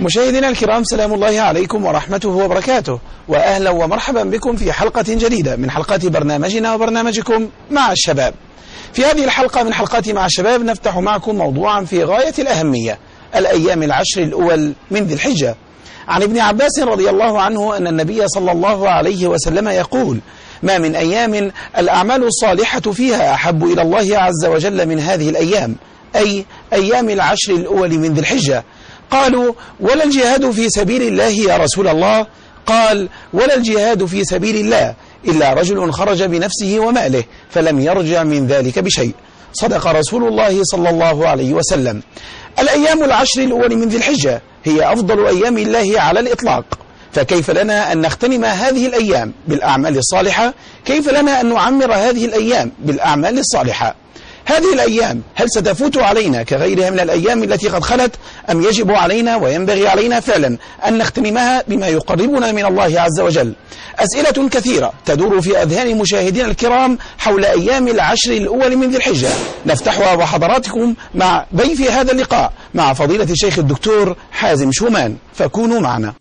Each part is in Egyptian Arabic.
مشاهدينا الكرام سلام الله عليكم ورحمته وبركاته وأهلا ومرحبا بكم في حلقة جديدة من حلقات برنامجنا وبرنامجكم مع الشباب في هذه الحلقة من حلقات مع الشباب نفتح معكم موضوعا في غاية الأهمية الأيام العشر الأول من ذي الحجة عن ابن عباس رضي الله عنه أن النبي صلى الله عليه وسلم يقول ما من أيام الأعمال الصالحة فيها أحب إلى الله عز وجل من هذه الأيام أي أيام العشر الأول من ذي الحجة قالوا ولا الجهاد في سبيل الله يا رسول الله قال ولا الجهاد في سبيل الله إلا رجل خرج بنفسه وماله فلم يرجع من ذلك بشيء صدق رسول الله صلى الله عليه وسلم الأيام العشر الأول من ذي الحجة هي أفضل أيام الله على الإطلاق فكيف لنا أن نغتنم هذه الأيام بالأعمال الصالحة كيف لنا أن نعمر هذه الأيام بالأعمال الصالحة هذه الأيام هل ستفوت علينا كغيرها من الأيام التي قد خلت أم يجب علينا وينبغي علينا فعلا أن نختمها بما يقربنا من الله عز وجل أسئلة كثيرة تدور في أذهان مشاهدينا الكرام حول أيام العشر الأول من ذي الحجة نفتحها وحضراتكم مع ضيف هذا اللقاء مع فضيلة الشيخ الدكتور حازم شومان فكونوا معنا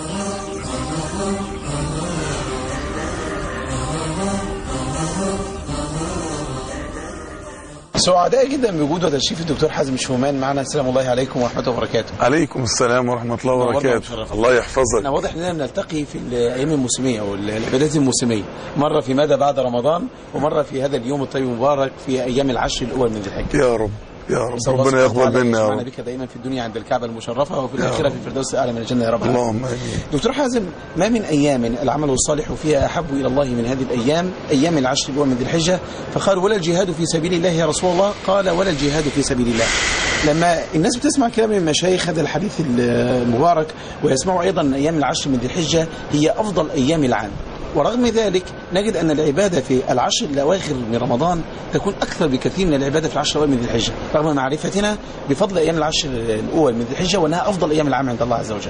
سعداء جدا بوجود وتشريف الدكتور حازم شومان معنا سلام الله عليكم ورحمه الله وبركاته. عليكم السلام ورحمة الله وبركاته الله يحفظك احنا واضح اننا بنلتقي في الايام الموسميه او العبادات الموسميه مره في ماذا بعد رمضان ومره في هذا اليوم الطيب المبارك في ايام العشر الاول من ذي الحجه. يا رب يا رب نسأل الله ربنا سبحانه يقبل وتعالى منا يا يجمعنا رب بك دائما في الدنيا عند الكعبه المشرفه وفي يا الاخره رب. في الفردوس الاعلى من الجنه يا رب العالمين. اللهم امين دكتور حازم ما من ايام العمل الصالح فيها احب الى الله من هذه الايام ايام العشر الاول من ذي الحجه فقال ولا الجهاد في سبيل الله يا رسول الله قال ولا الجهاد في سبيل الله لما الناس بتسمع كلام من المشايخ هذا الحديث المبارك ويسمعوا ايضا ان ايام العشر من ذي الحجه هي افضل ايام العام ورغم ذلك نجد ان العباده في العشر الاواخر من رمضان تكون اكثر بكثير من العباده في العشر الاول من ذي الحجه رغم معرفتنا بفضل ايام العشر الاول من ذي الحجه وانها افضل ايام العام عند الله عز وجل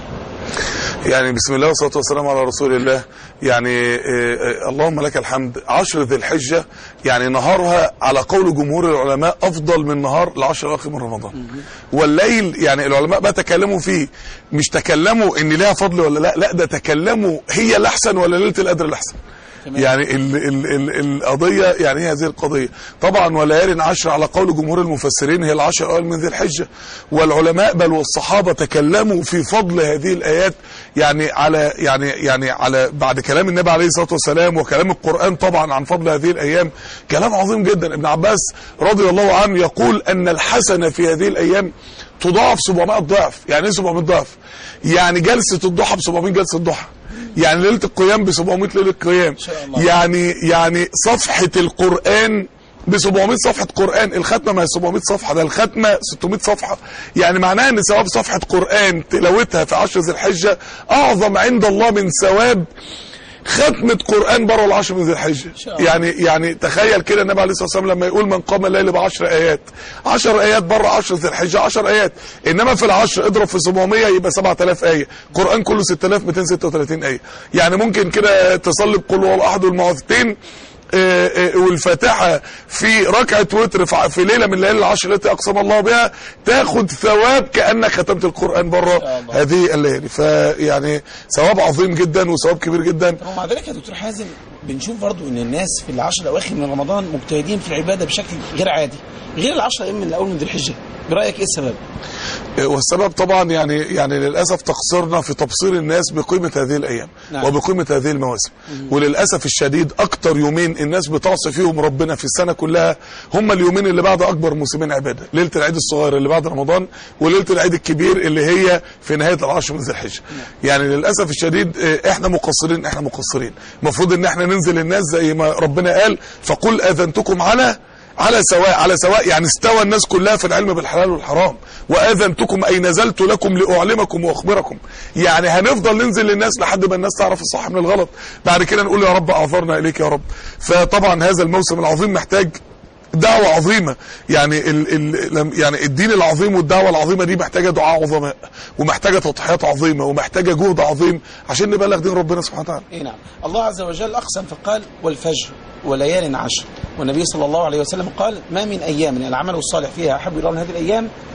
يعني بسم الله والصلاة والسلام على رسول الله يعني آه، آه، اللهم لك الحمد عشر ذي الحجة يعني نهارها على قول جمهور العلماء أفضل من نهار العشر الأواخر من رمضان والليل يعني العلماء بقى تكلموا فيه مش تكلموا ان ليها فضل ولا لا لا ده تكلموا هي الأحسن ولا ليلة القدر الأحسن تمام. يعني ال ال ال القضية يعني هي هذه القضية طبعا وليال عشر على قول جمهور المفسرين هي العشر الأول من ذي الحجة والعلماء بل والصحابة تكلموا في فضل هذه الآيات يعني على يعني يعني على بعد كلام النبي عليه الصلاة والسلام وكلام القرآن طبعا عن فضل هذه الأيام كلام عظيم جدا ابن عباس رضي الله عنه يقول أن الحسنة في هذه الأيام تضاعف 700 ضعف يعني ايه 700 ضعف يعني جلسة الضحى ب 700 جلسة ضحى يعني ليلة القيام ب 700 ليلة قيام شاء الله. يعني يعني صفحة القرآن ب 700 صفحة قرآن الختمة ما هي 700 صفحة ده الختمة 600 صفحة يعني معناها ان ثواب صفحة قرآن تلاوتها في عشر ذي الحجة اعظم عند الله من ثواب ختمة قرآن بره العشر من ذي الحجة شاء الله. يعني يعني تخيل كده النبي عليه الصلاة والسلام لما يقول من قام الليل بعشر آيات عشر آيات بره عشر ذي الحجة عشر آيات إنما في العشر اضرب في 700 يبقى 7000 آية قرآن كله 6236 آية يعني ممكن كده تصلي بقول هو الأحد والمعوذتين آه، آه، والفاتحة في ركعة وتر في ع- في ليلة من الليالي العشر التي أقسم الله بها تاخد ثواب كأنك ختمت القرآن بره شاء الله. هذه الليالي فيعني ثواب عظيم جدا وثواب كبير جدا ومع ذلك يا دكتور حازم بنشوف برضو ان الناس في العشر الاواخر من رمضان مجتهدين في العباده بشكل غير عادي غير العشر ايام من الاول من ذي الحجه برايك ايه السبب؟ والسبب طبعا يعني يعني للاسف تقصيرنا في تبصير الناس بقيمه هذه الايام نعم. وبقيمه هذه المواسم وللاسف الشديد اكتر يومين الناس بتعصي فيهم ربنا في السنه كلها هم اليومين اللي بعد اكبر موسمين عباده ليله العيد الصغير اللي بعد رمضان وليله العيد الكبير اللي هي في نهايه العشر من ذي الحجه يعني للاسف الشديد آه، احنا مقصرين احنا مقصرين المفروض ان احنا ننزل الناس زي ما ربنا قال فقل اذنتكم على على سواء على سواء يعني استوى الناس كلها في العلم بالحلال والحرام واذنتكم اي نزلت لكم لاعلمكم واخبركم يعني هنفضل ننزل للناس لحد ما الناس تعرف الصح من الغلط بعد كده نقول يا رب اعذرنا اليك يا رب فطبعا هذا الموسم العظيم محتاج دعوة عظيمة يعني ال ال لم- يعني الدين العظيم والدعوة العظيمة دي محتاجة دعاء عظماء ومحتاجة تضحيات عظيمة ومحتاجة جهد عظيم عشان نبلغ دين ربنا سبحانه وتعالى اي نعم الله عز وجل اقسم فقال والفجر وليال عشر والنبي صلى الله عليه وسلم قال ما من ايام العمل الصالح فيها احب الى الله من هذه الايام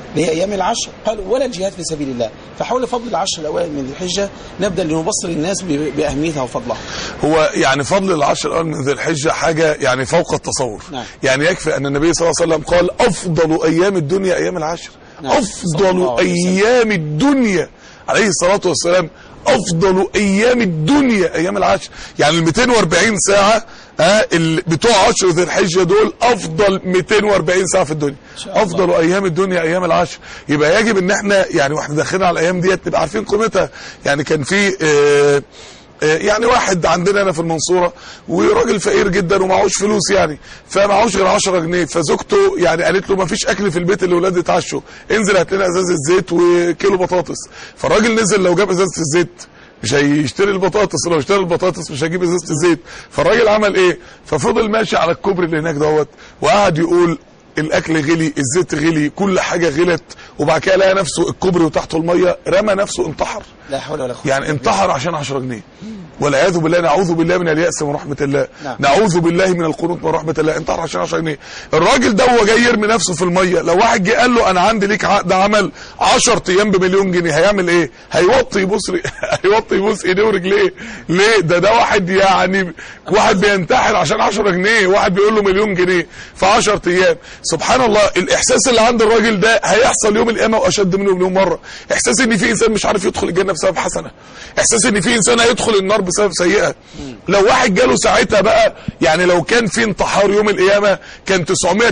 اللي هي ايام العشر قالوا ولا الجهاد في سبيل الله فحول فضل العشر الاوائل من ذي الحجه نبدا لنبصر الناس ب- باهميتها وفضلها هو يعني فضل العشر الأول من ذي الحجة حاجة يعني فوق التصور نعم. يعني يكفي أن النبي صلى الله عليه وسلم قال أفضل أيام الدنيا أيام العشر نعم. صلى الله أفضل عليه وسلم. أيام الدنيا عليه الصلاة والسلام أفضل أيام الدنيا أيام العشر يعني ال 240 ساعة ها ال- بتوع عشر ذي الحجة دول أفضل 240 ساعة في الدنيا شاء الله. أفضل أيام الدنيا أيام العشر يبقى يجب إن احنا يعني واحنا داخلين على الأيام ديت نبقى عارفين قيمتها يعني كان في آه آه، يعني واحد عندنا هنا في المنصورة وراجل فقير جدا ومعهوش فلوس يعني فمعهوش غير 10 جنيه فزوجته يعني قالت له ما فيش اكل في البيت اللي ولاد يتعشوا انزل هات لنا ازازه زيت وكيلو بطاطس فالراجل نزل لو جاب ازازه الزيت مش هيشتري البطاطس لو اشتري البطاطس مش هيجيب ازازه الزيت فالراجل عمل ايه ففضل ماشي على الكوبري اللي هناك دوت وقعد يقول الاكل غلي الزيت غلي كل حاجه غلت وبعد كده لقى نفسه الكوبري وتحته الميه رمى نفسه انتحر لا حول ولا قوه يعني انتحر عشان 10 جنيه والعياذ بالله نعوذ بالله من اليأس من رحمة الله نعم. نعوذ بالله من القنوط من رحمة الله انتحر عشان 10 جنيه الراجل ده هو جاي يرمي نفسه في المية لو واحد جه قال له انا عندي ليك عقد عمل 10 ايام بمليون جنيه هيعمل ايه هيوطي يبوس ر- هيوطي يبوس ايديه ورجليه ليه ده ده واحد يعني واحد بينتحر عشان 10 جنيه واحد بيقول له مليون جنيه في 10 ايام سبحان الله الاحساس اللي عند الراجل ده هيحصل يوم القيامه واشد منه مليون مره احساس ان في انسان مش عارف يدخل الجنه بسبب حسنه احساس ان في انسان هيدخل النار بسبب سيئه لو واحد جاله ساعتها بقى يعني لو كان في انتحار يوم القيامه كان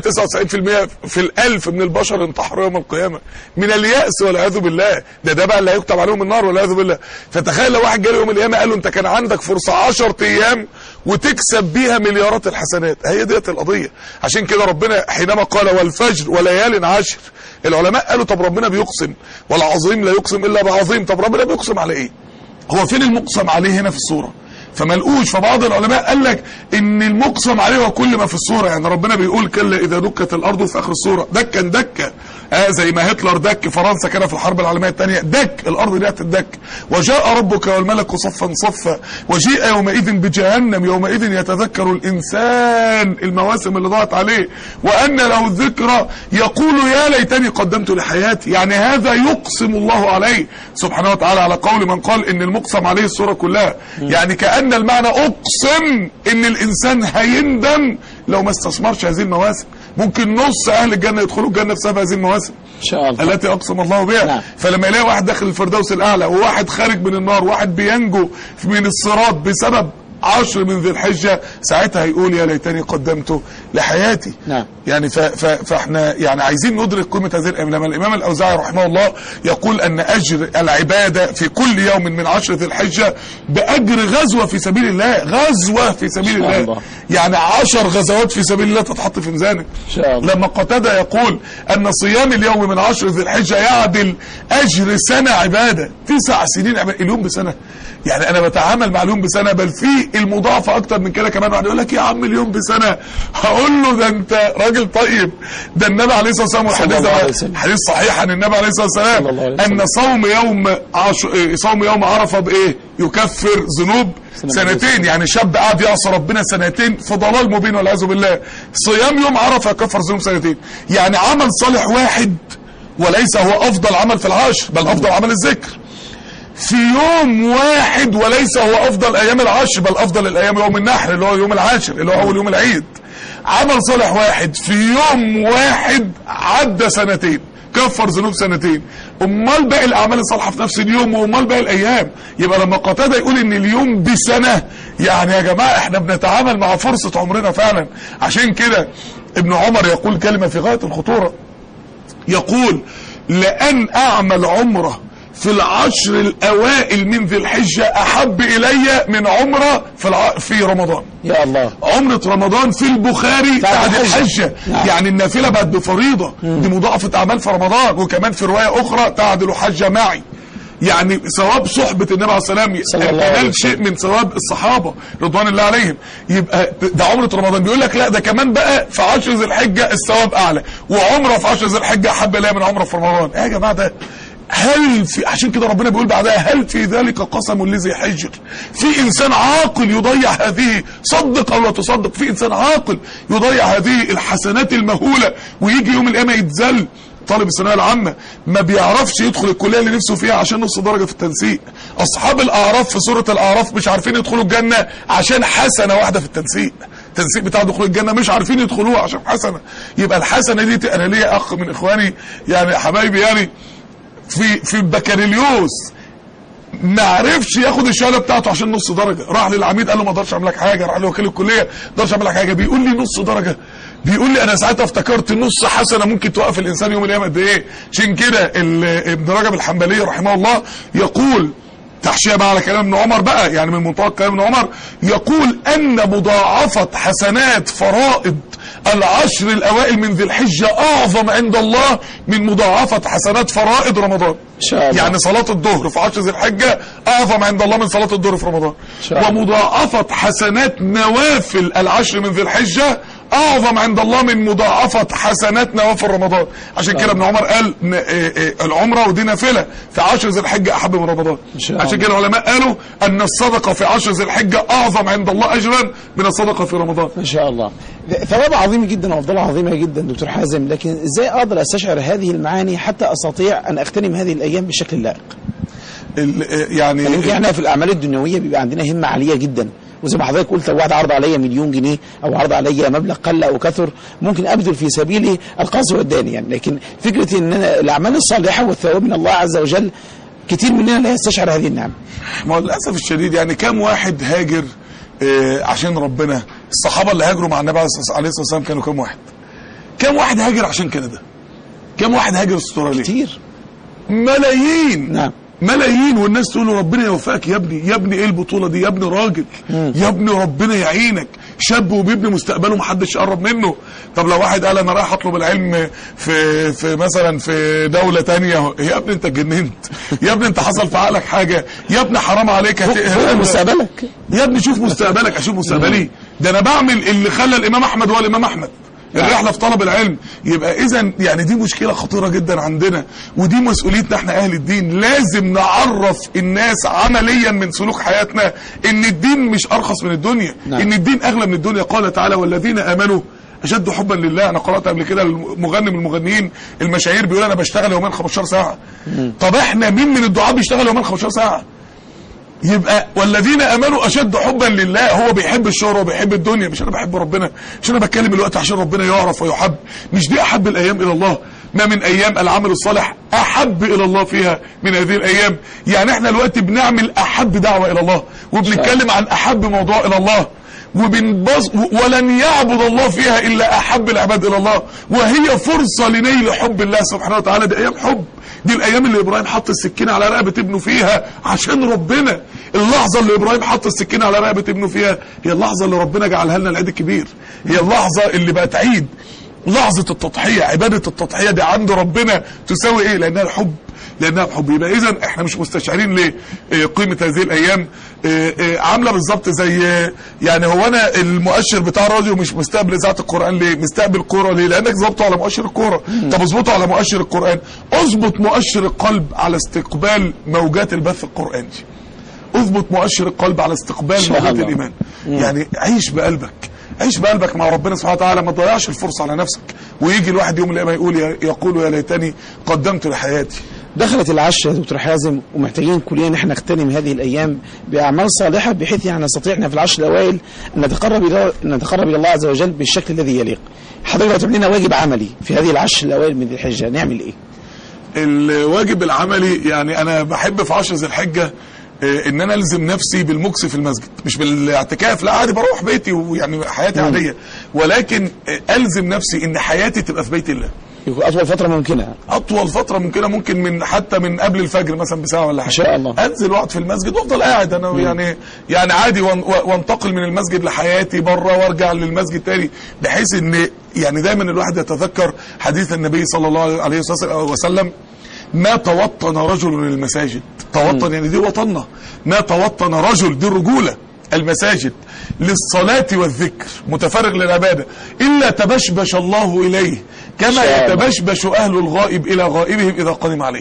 999% في الالف من البشر انتحروا يوم القيامه من الياس والعياذ بالله ده ده بقى اللي هيكتب عليهم النار والعياذ بالله فتخيل لو واحد جاله يوم القيامه قال له انت كان عندك فرصه 10 ايام وتكسب بيها مليارات الحسنات هي ديت القضيه عشان كده ربنا حينما قال والفجر وليال عشر العلماء قالوا طب ربنا بيقسم والعظيم لا يقسم الا بعظيم طب ربنا بيقسم على ايه هو فين المقسم عليه هنا في الصوره فما لقوش فبعض العلماء قال لك ان المقسم عليه هو كل ما في الصوره يعني ربنا بيقول كلا اذا دكت الارض في اخر الصوره دكا دكه آه زي ما هتلر دك فرنسا كده في الحرب العالميه الثانيه دك الارض دي هتدك وجاء ربك والملك صفا صفا وجيء يومئذ بجهنم يومئذ يتذكر الانسان المواسم اللي ضاعت عليه وان له الذكرى يقول يا ليتني قدمت لحياتي يعني هذا يقسم الله عليه سبحانه وتعالى على قول من قال ان المقسم عليه الصوره كلها يعني كان المعنى اقسم ان الانسان هيندم لو ما استثمرش هذه المواسم ممكن نص اهل الجنه يدخلوا الجنه بسبب هذه المواسم ان شاء الله التي اقسم الله بها نعم. فلما يلاقي واحد داخل الفردوس الاعلى وواحد خارج من النار واحد بينجو من الصراط بسبب عشر من ذي الحجة ساعتها هيقول يا ليتني قدمت لحياتي نعم. يعني ف ف فاحنا يعني عايزين ندرك قيمة هذه الأيام لما الإمام الأوزاعي رحمه الله يقول أن أجر العبادة في كل يوم من عشر ذي الحجة بأجر غزوة في سبيل الله غزوة في سبيل شاء الله الله. يعني عشر غزوات في سبيل الله تتحط في ميزانك شاء الله. لما قتادة يقول أن صيام اليوم من عشر ذي الحجة يعدل أجر سنة عبادة تسع سنين عبادة اليوم بسنة يعني أنا بتعامل مع اليوم بسنة بل في المضاعفة أكتر من كده كمان واحد يقول لك يا عم اليوم بسنة هقول له ده أنت راجل طيب ده النبي عليه الصلاة والسلام والحديث الله عليه ده وسلم. حديث صحيح عن النبي عليه الصلاة صلى الله عليه والسلام وسلم. أن صوم يوم عش... إيه، صوم يوم عرفة بإيه يكفر ذنوب سنة سنتين يعني شاب قاعد يعصى ربنا سنتين في ضلال مبين والعياذ بالله صيام يوم عرفه يكفر ذنوب سنتين يعني عمل صالح واحد وليس هو افضل عمل في العشر بل افضل عمل الذكر في يوم واحد وليس هو افضل ايام العشر بل افضل الايام يوم النحر اللي هو يوم العاشر اللي هو اول يوم العيد عمل صالح واحد في يوم واحد عدى سنتين كفر ذنوب سنتين امال باقي الاعمال الصالحه في نفس اليوم وامال باقي الايام يبقى لما قتاده يقول ان اليوم بسنه يعني يا جماعه احنا بنتعامل مع فرصه عمرنا فعلا عشان كده ابن عمر يقول كلمه في غايه الخطوره يقول لأن أعمل عمرة في العشر الأوائل من ذي الحجة أحب إلي من عمرة في, الع... في رمضان يا الله عمرة رمضان في البخاري بعد بعد الحجة. الحجة نعم. يعني النافلة بقت بفريضة دي مضاعفة أعمال في رمضان وكمان في رواية أخرى تعدل حجة معي يعني ثواب صحبة النبي عليه الصلاة والسلام صلى الله عليه تنال شيء من ثواب الصحابة رضوان الله عليهم يبقى ده عمرة رمضان بيقول لك لا ده كمان بقى في عشر ذي الحجة الثواب أعلى وعمرة في عشر ذي الحجة أحب إليها من عمرة في رمضان إيه يا جماعة ده هل في عشان كده ربنا بيقول بعدها هل في ذلك قسم لذي حجر في انسان عاقل يضيع هذه صدق او لا تصدق في انسان عاقل يضيع هذه الحسنات المهوله ويجي يوم القيامه يتذل طالب الثانويه العامه ما بيعرفش يدخل الكليه اللي نفسه فيها عشان نص درجه في التنسيق اصحاب الاعراف في سوره الاعراف مش عارفين يدخلوا الجنه عشان حسنه واحده في التنسيق التنسيق بتاع دخول الجنه مش عارفين يدخلوها عشان حسنه يبقى الحسنه دي انا ليا اخ من اخواني يعني حبايبي يعني في في البكالوريوس ما عرفش ياخد الشهاده بتاعته عشان نص درجه راح للعميد قال له ما اقدرش اعمل لك حاجه راح لوكيل الكليه ما اقدرش اعمل لك حاجه بيقول لي نص درجه بيقول لي انا ساعتها افتكرت نص حسنه ممكن توقف الانسان يوم القيامه قد ايه عشان كده ال- ابن رجب الحنبلي رحمه الله يقول تحشيه بقى على كلام ابن عمر بقى يعني من منطلق كلام ابن عمر يقول ان مضاعفه حسنات فرائض العشر الاوائل من ذي الحجه اعظم عند الله من مضاعفه حسنات فرائض رمضان إن شاء الله. يعني صلاه الظهر في عشر ذي الحجه اعظم عند الله من صلاه الظهر في رمضان شاء الله. ومضاعفه حسنات نوافل العشر من ذي الحجه اعظم عند الله من مضاعفه حسنات نوافل رمضان عشان كده ابن عمر قال ن- إيه إيه العمره ودي نافله في عشر ذي الحجه احب من رمضان إن شاء عشان الله. كده العلماء قالوا ان الصدقه في عشر ذي الحجه اعظم عند الله اجرا من الصدقه في رمضان ما شاء الله ثواب عظيم جدا وافضل عظيمه جدا دكتور حازم لكن ازاي اقدر استشعر هذه المعاني حتى استطيع ان اغتنم هذه الايام بالشكل اللائق ال- إيه يعني يعني يمكن احنا في الاعمال الدنيويه بيبقى عندنا همه عاليه جدا وزي ما حضرتك قلت لو واحد عرض عليا مليون جنيه او عرض عليا مبلغ قل او كثر ممكن ابذل في سبيله القصد والداني يعني لكن فكره ان أنا الاعمال الصالحه والثواب من الله عز وجل كتير مننا لا يستشعر هذه النعم ما هو للاسف الشديد يعني كم واحد هاجر آه، عشان ربنا الصحابه اللي هاجروا مع النبي عليه الصلاه عليه الصلاة والسلام كانوا كم واحد كم واحد هاجر عشان كندا كم واحد هاجر استراليا كتير ملايين نعم ملايين والناس تقول له ربنا يوفقك يا ابني يا ابني ايه البطوله دي يا ابني راجل يا ابني ربنا يعينك شاب وبيبني مستقبله محدش يقرب منه طب لو واحد قال انا رايح اطلب العلم في في مثلا في دوله تانية يا ابني انت اتجننت يا ابني انت حصل في عقلك حاجه يا ابني حرام عليك فوق هت- مستقبلك يا ابني شوف مستقبلك اشوف مستقبلي ده انا بعمل اللي خلى الامام احمد هو الامام احمد الرحله في طلب العلم يبقى اذا يعني دي مشكله خطيره جدا عندنا ودي مسؤوليتنا احنا اهل الدين لازم نعرف الناس عمليا من سلوك حياتنا ان الدين مش ارخص من الدنيا نعم. ان الدين اغلى من الدنيا قال تعالى والذين امنوا اشد حبا لله انا قرات قبل كده المغني من المغنيين المشاهير بيقول انا بشتغل يومين 15 ساعه طب احنا مين من الدعاء بيشتغل يومين 15 ساعه يبقى والذين امنوا اشد حبا لله هو بيحب الشهره وبيحب الدنيا مش انا بحب ربنا مش انا بتكلم الوقت عشان ربنا يعرف ويحب مش دي احب الايام الى الله ما من ايام العمل الصالح احب الى الله فيها من هذه الايام يعني احنا الوقت بنعمل احب دعوه الى الله وبنتكلم عن احب موضوع الى الله وبنبص ولن يعبد الله فيها الا احب العباد الى الله وهي فرصه لنيل حب الله سبحانه وتعالى دي ايام حب دي الايام اللي ابراهيم حط السكينه على رقبه ابنه فيها عشان ربنا اللحظه اللي ابراهيم حط السكينه على رقبه ابنه فيها هي اللحظه اللي ربنا جعلها لنا العيد الكبير هي اللحظه اللي بقت عيد لحظه التضحيه عباده التضحيه دي عند ربنا تساوي ايه لانها الحب لانها بحب يبقى اذا احنا مش مستشعرين ليه آه، قيمه هذه الايام آه، آه، عامله بالظبط زي آه، يعني هو انا المؤشر بتاع الراديو مش مستقبل اذاعه القران ليه مستقبل كوره ليه لانك ظبطه على مؤشر الكوره طب اظبطه على مؤشر القران اظبط مؤشر القلب على استقبال موجات البث القراني اظبط مؤشر القلب على استقبال شاء موجات الله. الايمان يعني عيش بقلبك عيش بقلبك مع ربنا سبحانه وتعالى ما تضيعش الفرصه على نفسك ويجي الواحد يوم القيامه يقول يا- يقول يا ليتني قدمت لحياتي دخلت العشرة يا دكتور حازم ومحتاجين كلنا ان احنا نغتنم هذه الايام باعمال صالحه بحيث يعني نستطيع ان في العشر الاوائل ان نتقرب الى ان نتقرب الى الله عز وجل بالشكل الذي يليق. حضرتك لو تعمل لنا واجب عملي في هذه العشر الاوائل من ذي الحجه نعمل ايه؟ الواجب العملي يعني انا بحب في عشر ذي الحجه آه، ان انا الزم نفسي بالمكس في المسجد مش بالاعتكاف لا عادي بروح بيتي ويعني حياتي عاديه ولكن آه، الزم نفسي ان حياتي تبقى في بيت الله يكون اطول فتره ممكنه. اطول فتره ممكنه ممكن من حتى من قبل الفجر مثلا بساعه ولا حاجه إن شاء الله. انزل واقعد في المسجد وافضل قاعد انا يعني يعني عادي وان- وانتقل من المسجد لحياتي بره وارجع للمسجد تاني بحيث ان يعني دايما الواحد يتذكر حديث النبي صلى الله عليه وسلم ما توطن رجل للمساجد توطن يعني دي وطننا ما توطن رجل دي الرجوله المساجد للصلاة والذكر متفرغ للعبادة إلا تبشبش الله إليه كما شاء الله. يتبشبش أهل الغائب إلى غائبهم إذا قدم عليه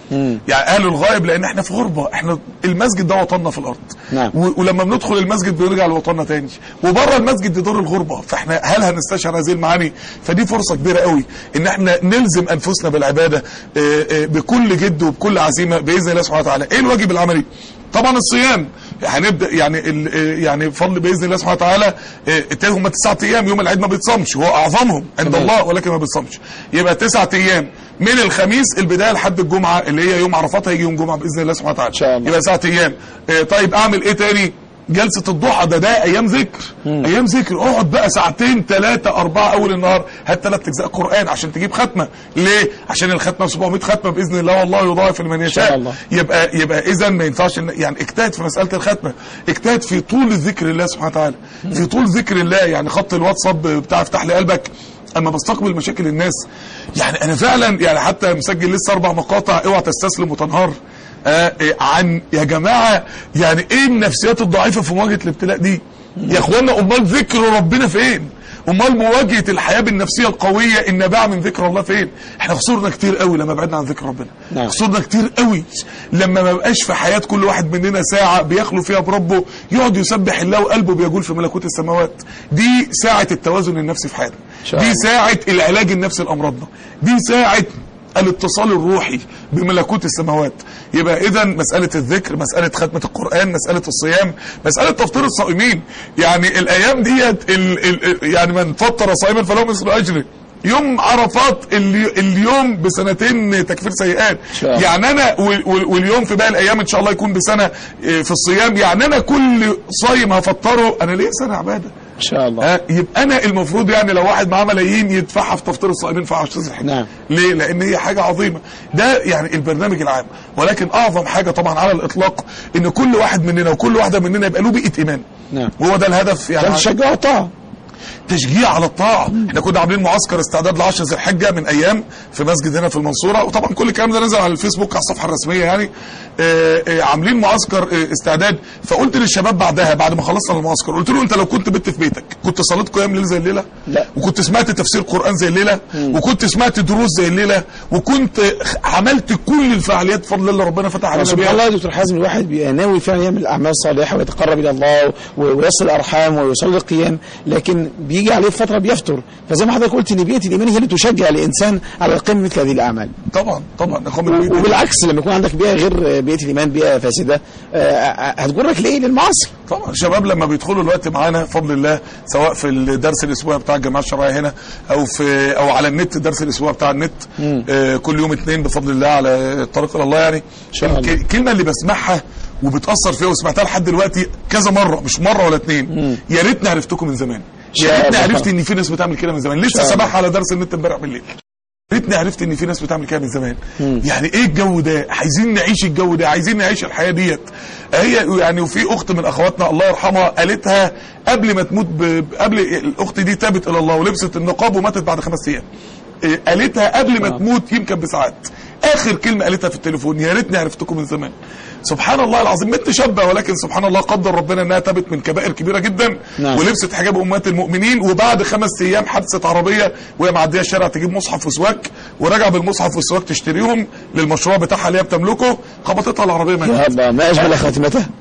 مم. يعني اهل الغائب لان احنا في غربه احنا المسجد ده وطننا في الارض نعم. و- ولما بندخل المسجد بنرجع لوطننا تاني وبره المسجد دي دور الغربه فاحنا هل هنستشعر هذه المعاني فدي فرصه كبيره قوي ان احنا نلزم انفسنا بالعباده آه، آه، بكل جد وبكل عزيمه باذن الله سبحانه وتعالى ايه الواجب العملي طبعا الصيام هنبدا يعني ال- آه، يعني بفضل باذن الله سبحانه وتعالى آه، هم تسعة ايام يوم العيد ما بيتصامش هو اعظمهم عند تمام. الله ولكن ما بيتصامش يبقى تسعة ايام من الخميس البدايه لحد الجمعه اللي هي يوم عرفات هيجي يوم جمعه باذن الله سبحانه وتعالى إن شاء الله. يبقى تسعة ايام آه، طيب اعمل ايه تاني جلسة الضحى ده ده ايام ذكر ايام ذكر اقعد بقى ساعتين ثلاثة اربعة اول النهار هات ثلاث اجزاء قرآن عشان تجيب ختمة ليه عشان الختمة 700 ختمة باذن الله والله يضاعف لمن شاء يشاء الله. يبقى يبقى اذا ما ينفعش إن- يعني اجتهد في مسألة الختمة اجتهد في طول ذكر الله سبحانه وتعالى في طول ذكر الله يعني خط الواتساب بتاع افتح لي قلبك اما بستقبل مشاكل الناس يعني انا فعلا يعني حتى مسجل لسه اربع مقاطع اوعى تستسلم وتنهار آه إيه عن يا جماعه يعني ايه النفسيات الضعيفه في مواجهه الابتلاء دي يا اخوانا امال ذكر ربنا فين امال مواجهه الحياه بالنفسيه القويه النابعه من ذكر الله فين احنا خسرنا كتير قوي لما بعدنا عن ذكر ربنا نعم. خسرنا كتير قوي لما ما بقاش في حياه كل واحد مننا ساعه بيخلو فيها بربه يقعد يسبح الله وقلبه بيجول في ملكوت السماوات دي ساعه التوازن النفسي في حياتنا شاء دي الله. ساعه العلاج النفسي لامراضنا دي ساعه الاتصال الروحي بملكوت السماوات يبقى اذا مساله الذكر مساله ختمه القران مساله الصيام مساله تفطير الصائمين يعني الايام ديت ال ال يعني من فطر صائما فله مثل اجره يوم عرفات اللي اليوم بسنتين تكفير سيئات شاء الله. يعني انا وال- وال- واليوم في باقي الايام ان شاء الله يكون بسنه آه، في الصيام يعني انا كل صايم هفطره انا ليه سنه عباده ان شاء الله ها يبقى انا المفروض يعني لو واحد معاه ملايين يدفعها في تفطير الصائمين في 10 ذي الحجه نعم. ليه لان هي حاجه عظيمه ده يعني البرنامج العام ولكن اعظم حاجه طبعا على الاطلاق ان كل واحد مننا وكل واحده مننا يبقى له بيئه ايمان نعم وهو ده الهدف عشان يعني تشجعوا الطاعه تشجيع على الطاعه احنا كنا عاملين معسكر استعداد ل 10 ذي الحجه من ايام في مسجد هنا في المنصوره وطبعا كل الكلام ده نزل على الفيسبوك على الصفحه الرسميه يعني آه، آه، عاملين معسكر آه، استعداد فقلت للشباب بعدها بعد ما خلصنا المعسكر قلت له انت لو كنت بت في بيتك كنت صليت قيام ليل زي الليله لا. وكنت سمعت تفسير قران زي الليله وكنت سمعت دروس زي الليله وكنت عملت كل الفعاليات بفضل الله ربنا فتح علينا سبحان بيها الله يا دكتور حازم الواحد بيبقى ناوي فعلا يعمل اعمال صالحه ويتقرب الى الله و- ويصل الارحام ويصلي القيام لكن بيجي عليه فتره بيفتر فزي ما حضرتك قلت ان بيئه الايمان هي اللي تشجع الانسان على القيام مثل هذه الاعمال طبعا طبعا اخوان البيت. وبالعكس لما يكون عندك بيئه غير بيئه الايمان بيئه فاسده آه، هتجرك ليه للمعاصي طبعا الشباب لما بيدخلوا الوقت معانا بفضل الله سواء في الدرس الاسبوعي بتاع الجماعه الشرعيه هنا او في او على النت الدرس الاسبوعي بتاع النت آه كل يوم اثنين بفضل الله على الطريق الى الله يعني شاء الله. الك- الكلمه اللي بسمعها وبتاثر فيها وسمعتها لحد دلوقتي كذا مره مش مره ولا اثنين يا ريتني عرفتكم من زمان شاء يا ريتني الله. عرفت ان في ناس بتعمل كده من زمان لسه شاء الله. سامعها على درس النت امبارح بالليل ريتني عرفت ان في ناس بتعمل كده من زمان يعني ايه الجو ده عايزين نعيش الجو ده عايزين نعيش الحياه ديت هي يعني وفي اخت من اخواتنا الله يرحمها قالتها قبل ما تموت ب... قبل الاخت دي تابت الى الله ولبست النقاب وماتت بعد خمس ايام إيه، قالتها قبل ما تموت يمكن بساعات اخر كلمه قالتها في التليفون يا ريتني عرفتكم من زمان سبحان الله العظيم بنت شابه ولكن سبحان الله قدر ربنا انها تابت من كبائر كبيره جدا نعم. ولبست حجاب امهات المؤمنين وبعد خمس ايام حادثه عربيه وهي معديه الشارع تجيب مصحف وسواك وراجع بالمصحف والسواك تشتريهم للمشروع بتاعها اللي هي بتملكه خبطتها العربيه يا ماتت الله ما اجمل خاتمتها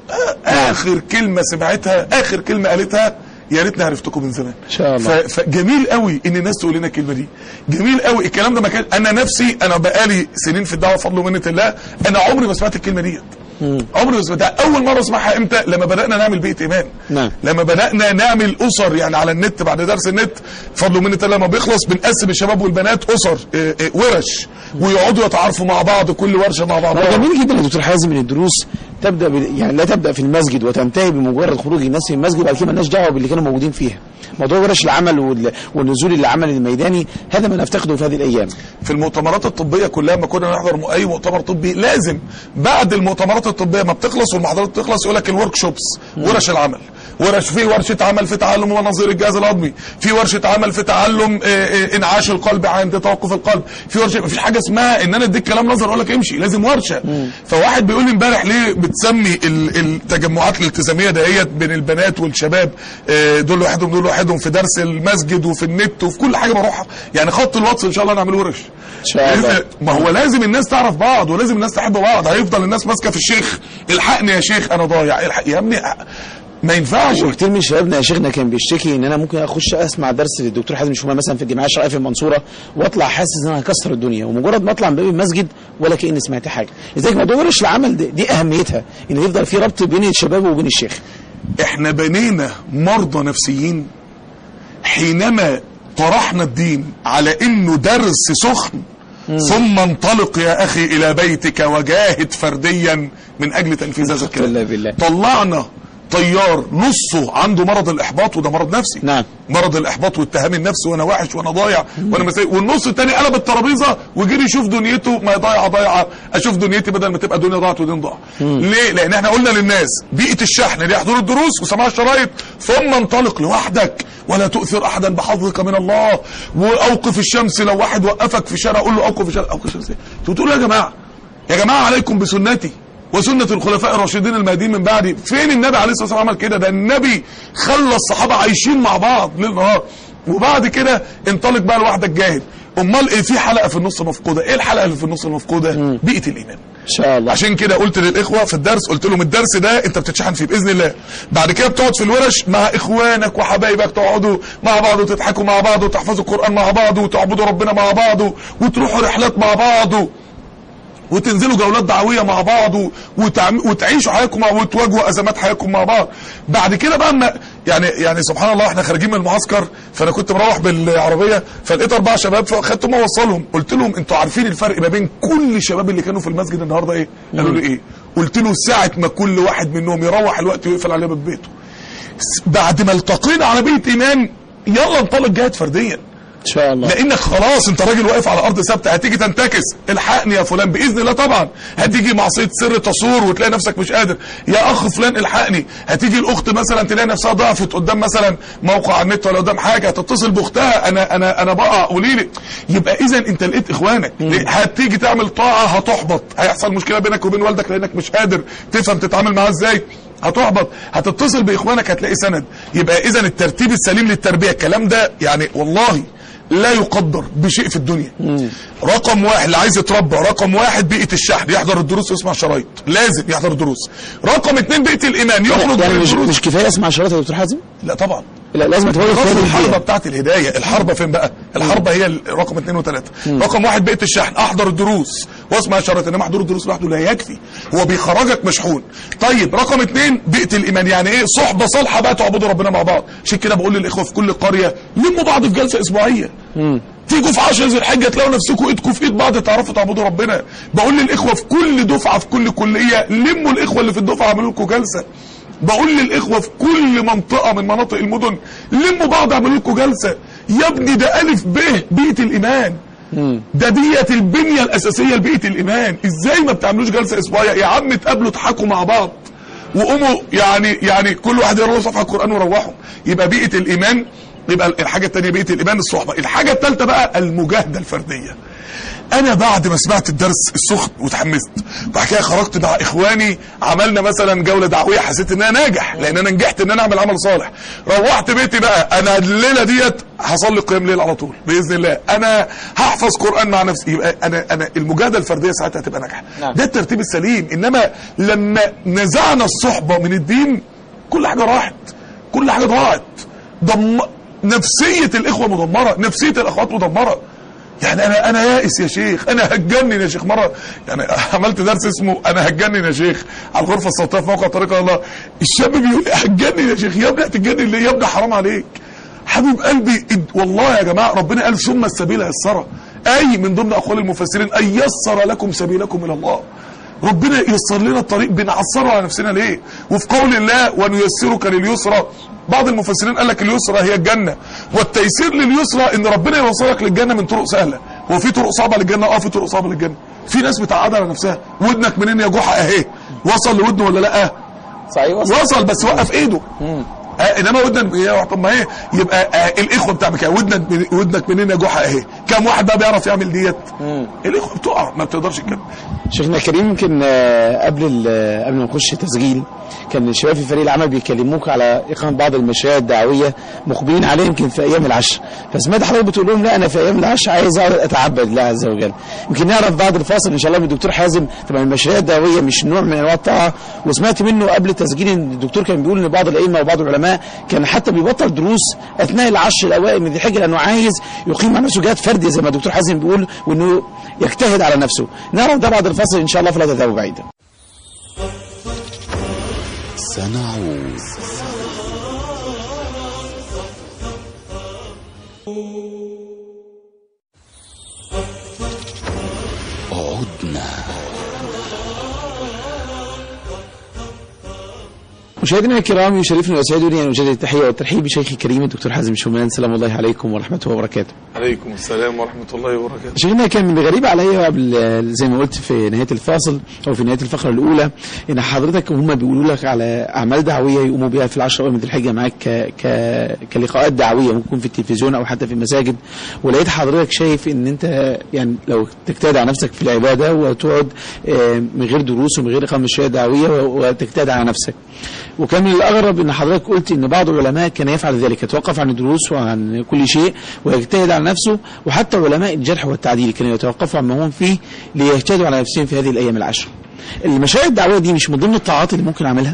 اخر كلمه سمعتها اخر كلمه قالتها يا ريتني عرفتكم من زمان إن شاء الله. ف- فجميل قوي ان الناس تقول لنا الكلمه دي جميل قوي الكلام ده ما كان انا نفسي انا بقالي سنين في الدعوه بفضل ومنه الله انا عمري ما سمعت الكلمه ديت عمري ما سمعتها اول مره اسمعها امتى لما بدانا نعمل بيئه ايمان نعم. لما بدانا نعمل اسر يعني على النت بعد درس النت بفضل ومنه الله لما بيخلص بنقسم الشباب والبنات اسر اه، اه، ورش ويقعدوا يتعارفوا مع بعض كل ورشه مع بعض هو جميل جدا يا دكتور حازم ان الدروس تبدا بال... يعني لا تبدا في المسجد وتنتهي بمجرد خروج الناس من المسجد وبعد كده مالناش دعوه باللي كانوا موجودين فيها موضوع ورش العمل وال... والنزول للعمل الميداني هذا ما نفتقده في هذه الايام في المؤتمرات الطبيه كلها ما كنا نحضر م- اي مؤتمر طبي لازم بعد المؤتمرات الطبيه ما بتخلص والمحاضرات بتخلص يقول لك الورك شوبس ورش العمل ورش في ورشه عمل في تعلم مناظير الجهاز الهضمي في ورشه عمل في تعلم آه، آه، انعاش القلب عند توقف القلب في ورشه مفيش حاجه اسمها ان انا اديك كلام نظر اقول لك امشي لازم ورشه فواحد بيقول لي امبارح ليه بتسمي ال- التجمعات الالتزاميه دهيت بين البنات والشباب آه، دول لوحدهم دول لوحدهم في درس المسجد وفي النت وفي كل حاجه بروحها يعني خط الواتس ان شاء الله نعمل ورش إن شاء الله. ما هو لازم الناس تعرف بعض ولازم الناس تحب بعض هيفضل الناس ماسكه في الشيخ الحقني يا شيخ انا ضايع الحق يا ابني ما ينفعش وكتير من شبابنا يا شيخنا كان بيشتكي ان انا ممكن اخش اسمع درس للدكتور حازم شومان مثلا في الجمعيه الشرعيه في المنصوره واطلع حاسس ان انا هكسر الدنيا ومجرد ما اطلع من باب المسجد ولا كاني سمعت حاجه لذلك موضوع ورش العمل دي, دي اهميتها ان يفضل في ربط بين الشباب وبين الشيخ احنا بنينا مرضى نفسيين حينما طرحنا الدين على انه درس سخن ثم انطلق يا اخي الى بيتك وجاهد فرديا من اجل تنفيذ هذا الكلام بالله بالله. طلعنا طيار نصه عنده مرض الاحباط وده مرض نفسي نعم. مرض الاحباط واتهام النفس وانا وحش وانا ضايع وانا مسيء والنص التاني قلب الترابيزه وجري يشوف دنيته ما هي ضايعه ضايعه اشوف دنيتي بدل ما تبقى دنيا ضاعت ودين ضاع ليه لان احنا قلنا للناس بيئه الشحن اللي يحضروا الدروس وسماع الشرايط ثم انطلق لوحدك ولا تؤثر احدا بحظك من الله واوقف الشمس لو واحد وقفك في شارع قول له اوقف الشمس اوقف الشمس انتوا بتقولوا يا جماعه يا جماعه عليكم بسنتي وسنة الخلفاء الراشدين المهديين من بعدي فين النبي عليه الصلاة والسلام عمل كده ده النبي خلى الصحابة عايشين مع بعض ليل نهار وبعد كده انطلق بقى لوحدك جاهد امال ايه في حلقة في النص مفقودة ايه الحلقة اللي في النص المفقودة بيئة الايمان ان شاء الله عشان كده قلت للاخوه في الدرس قلت لهم الدرس ده انت بتتشحن فيه باذن الله بعد كده بتقعد في الورش مع اخوانك وحبايبك تقعدوا مع بعض وتضحكوا مع بعض وتحفظوا القران مع بعض وتعبدوا ربنا مع بعض وتروحوا رحلات مع بعض وتنزلوا جولات دعويه مع بعض و- وتعم... وتعيشوا حياتكم مع وتواجهوا ازمات حياتكم مع بعض بعد كده بقى ما يعني يعني سبحان الله احنا خارجين من المعسكر فانا كنت مروح بالعربيه فلقيت اربع شباب فاخدتهم اوصلهم قلت لهم انتوا عارفين الفرق ما بين كل الشباب اللي كانوا في المسجد النهارده ايه قالوا لي ايه قلت له ساعه ما كل واحد منهم يروح الوقت ويقفل عليه باب بيته س- بعد ما التقينا على بيت ايمان يلا انطلق جاهد فرديا ان شاء الله لانك خلاص انت راجل واقف على ارض ثابته هتيجي تنتكس الحقني يا فلان باذن الله طبعا هتيجي معصيه سر تصور وتلاقي نفسك مش قادر يا اخ فلان الحقني هتيجي الاخت مثلا تلاقي نفسها ضعفت قدام مثلا موقع على النت ولا قدام حاجه هتتصل باختها انا انا انا بقع قولي لي يبقى اذا انت لقيت اخوانك هتيجي تعمل طاعه هتحبط هيحصل مشكله بينك وبين والدك لانك مش قادر تفهم تتعامل معاه ازاي هتحبط هتتصل باخوانك هتلاقي سند يبقى اذا الترتيب السليم للتربيه الكلام ده يعني والله لا يقدر بشيء في الدنيا رقم واحد اللي عايز يتربى رقم واحد بيئة الشحن يحضر الدروس ويسمع شرايط لازم يحضر الدروس رقم اتنين بيئة الإيمان يخرج يعني من مش, الدروس مش كفايه اسمع شرايط يا دكتور حازم لا طبعا لا لازم تواجه في خلاص هذه الحربة البيئة. بتاعت الهداية الحربة فين بقى الحربة هي ال- رقم اتنين وتلاتة رقم واحد بيئة الشحن احضر الدروس واسمع شرايط انما حضور الدروس لوحده لا يكفي هو بيخرجك مشحون طيب رقم اتنين بيئة الإيمان يعني ايه صحبة صالحة بقى تعبدوا ربنا مع بعض عشان كده بقول للإخوة في كل قرية لموا بعض في جلسة أسبوعية تيجوا في 10 ذي الحجه تلاقوا نفسكم ايدكم في ايد بعض تعرفوا تعبدوا ربنا بقول للاخوه في كل دفعه في كل كليه لموا الاخوه اللي في الدفعه اعملوا لكم جلسه بقول للاخوه في كل منطقه من مناطق المدن لموا بعض اعملوا لكم جلسه يا ابني ده الف ب بيئه الايمان ده ديت البنيه الاساسيه لبيئه الايمان ازاي ما بتعملوش جلسه اسبوعيه يا عم اتقابلوا اضحكوا مع بعض وقوموا يعني يعني كل واحد يقرا له صفحه قران وروحوا يبقى بيئه الايمان يبقى الحاجه الثانيه بيئه الايمان الصحبه الحاجه الثالثه بقى المجاهده الفرديه انا بعد ما سمعت الدرس السخن وتحمست بعد كده خرجت مع اخواني عملنا مثلا جوله دعويه حسيت ان انا ناجح لان انا نجحت ان انا اعمل عمل صالح روحت بيتي بقى انا الليله ديت هصلي قيام ليل على طول باذن الله انا هحفظ قران مع نفسي يبقى انا انا المجاهده الفرديه ساعتها هتبقى ناجحه نعم. ده الترتيب السليم انما لما نزعنا الصحبه من الدين كل حاجه راحت كل حاجه ضاعت ضم نفسيه الاخوه مدمره نفسيه الاخوات مدمره يعني انا انا يائس يا شيخ انا هتجنن يا شيخ مره يعني عملت درس اسمه انا هتجنن يا شيخ على الغرفه الصوتيه في موقع طريق الله الشاب بيقول لي هتجنن يا شيخ يا ابني هتتجنن ليه يا ابني حرام عليك حبيب قلبي إد- والله يا جماعه ربنا قال ثم السبيل يسره اي من ضمن اقوال المفسرين ان يسر لكم سبيلكم الى الله ربنا ييسر لنا الطريق بنعصره على نفسنا ليه وفي قول الله ونيسرك لليسرى بعض المفسرين قال لك اليسرى هي الجنه والتيسير لليسرى ان ربنا يوصلك للجنه من طرق سهله هو في طرق صعبه للجنه اه في طرق صعبه للجنه في ناس بتعقد على نفسها ودنك منين يا جحا اهي وصل لودنه ولا لا صحيح وصل. وصل بس وقف ايده آه انما ودنك يا طب ما هي يبقى آه الاخوه بتاعك إيه؟ ودنك من- ودنك منين يا جحا اهي كم واحد بقى بيعرف يعمل ديت الاخوه بتقع ما بتقدرش تكمل شيخنا الكريم يمكن آه، قبل ال- قبل ما نخش تسجيل كان الشباب في فريق العمل بيكلموك على اقامه بعض المشاريع الدعويه مقبلين عليها يمكن في ايام العشر فسمعت حضرتك بتقول لهم لا انا في ايام العشر عايز اقعد اتعبد الله عز وجل يمكن نعرف بعد الفاصل ان شاء الله من الدكتور حازم طبعا المشاريع الدعويه مش نوع من انواع الطاعه وسمعت منه قبل التسجيل ان الدكتور كان بيقول ان بعض الائمه وبعض العلماء كان حتى بيبطل دروس اثناء العشر الاوائل من ذي الحجه لانه عايز يقيم على نفسه جهاد فردي زي ما الدكتور حازم بيقول وانه يجتهد على نفسه نعرف ده بعد الفاصل ان شاء الله فلا تذهبوا بعيدا سنعود عدنا مشاهدينا الكرام يشرفني ويسعدني ان اجدد التحيه والترحيب بشيخي الكريم الدكتور حازم شومان سلام الله عليكم ورحمته وبركاته. عليكم السلام ورحمه الله وبركاته شيخنا كان من الغريب عليا قبل زي ما قلت في نهايه الفاصل او في نهايه الفقره الاولى ان حضرتك هم بيقولوا لك على اعمال دعويه يقوموا بها في العشر الاول من ذي الحجه معاك ك... ك... كلقاءات دعويه ممكن يكون في التلفزيون او حتى في المساجد ولقيت حضرتك شايف ان انت يعني لو تجتهد على نفسك في العباده وتقعد آه، من غير دروس ومن غير اقامه مشاريع دعويه و- وتجتهد على نفسك. وكان من الاغرب ان حضرتك قلت ان بعض العلماء كان يفعل ذلك يتوقف عن الدروس وعن كل شيء ويجتهد على نفسه وحتى علماء الجرح والتعديل كانوا يتوقفوا عما هم فيه ليجتهدوا على نفسهم في هذه الايام العشر. المشاريع الدعويه دي مش من ضمن الطاعات اللي ممكن اعملها؟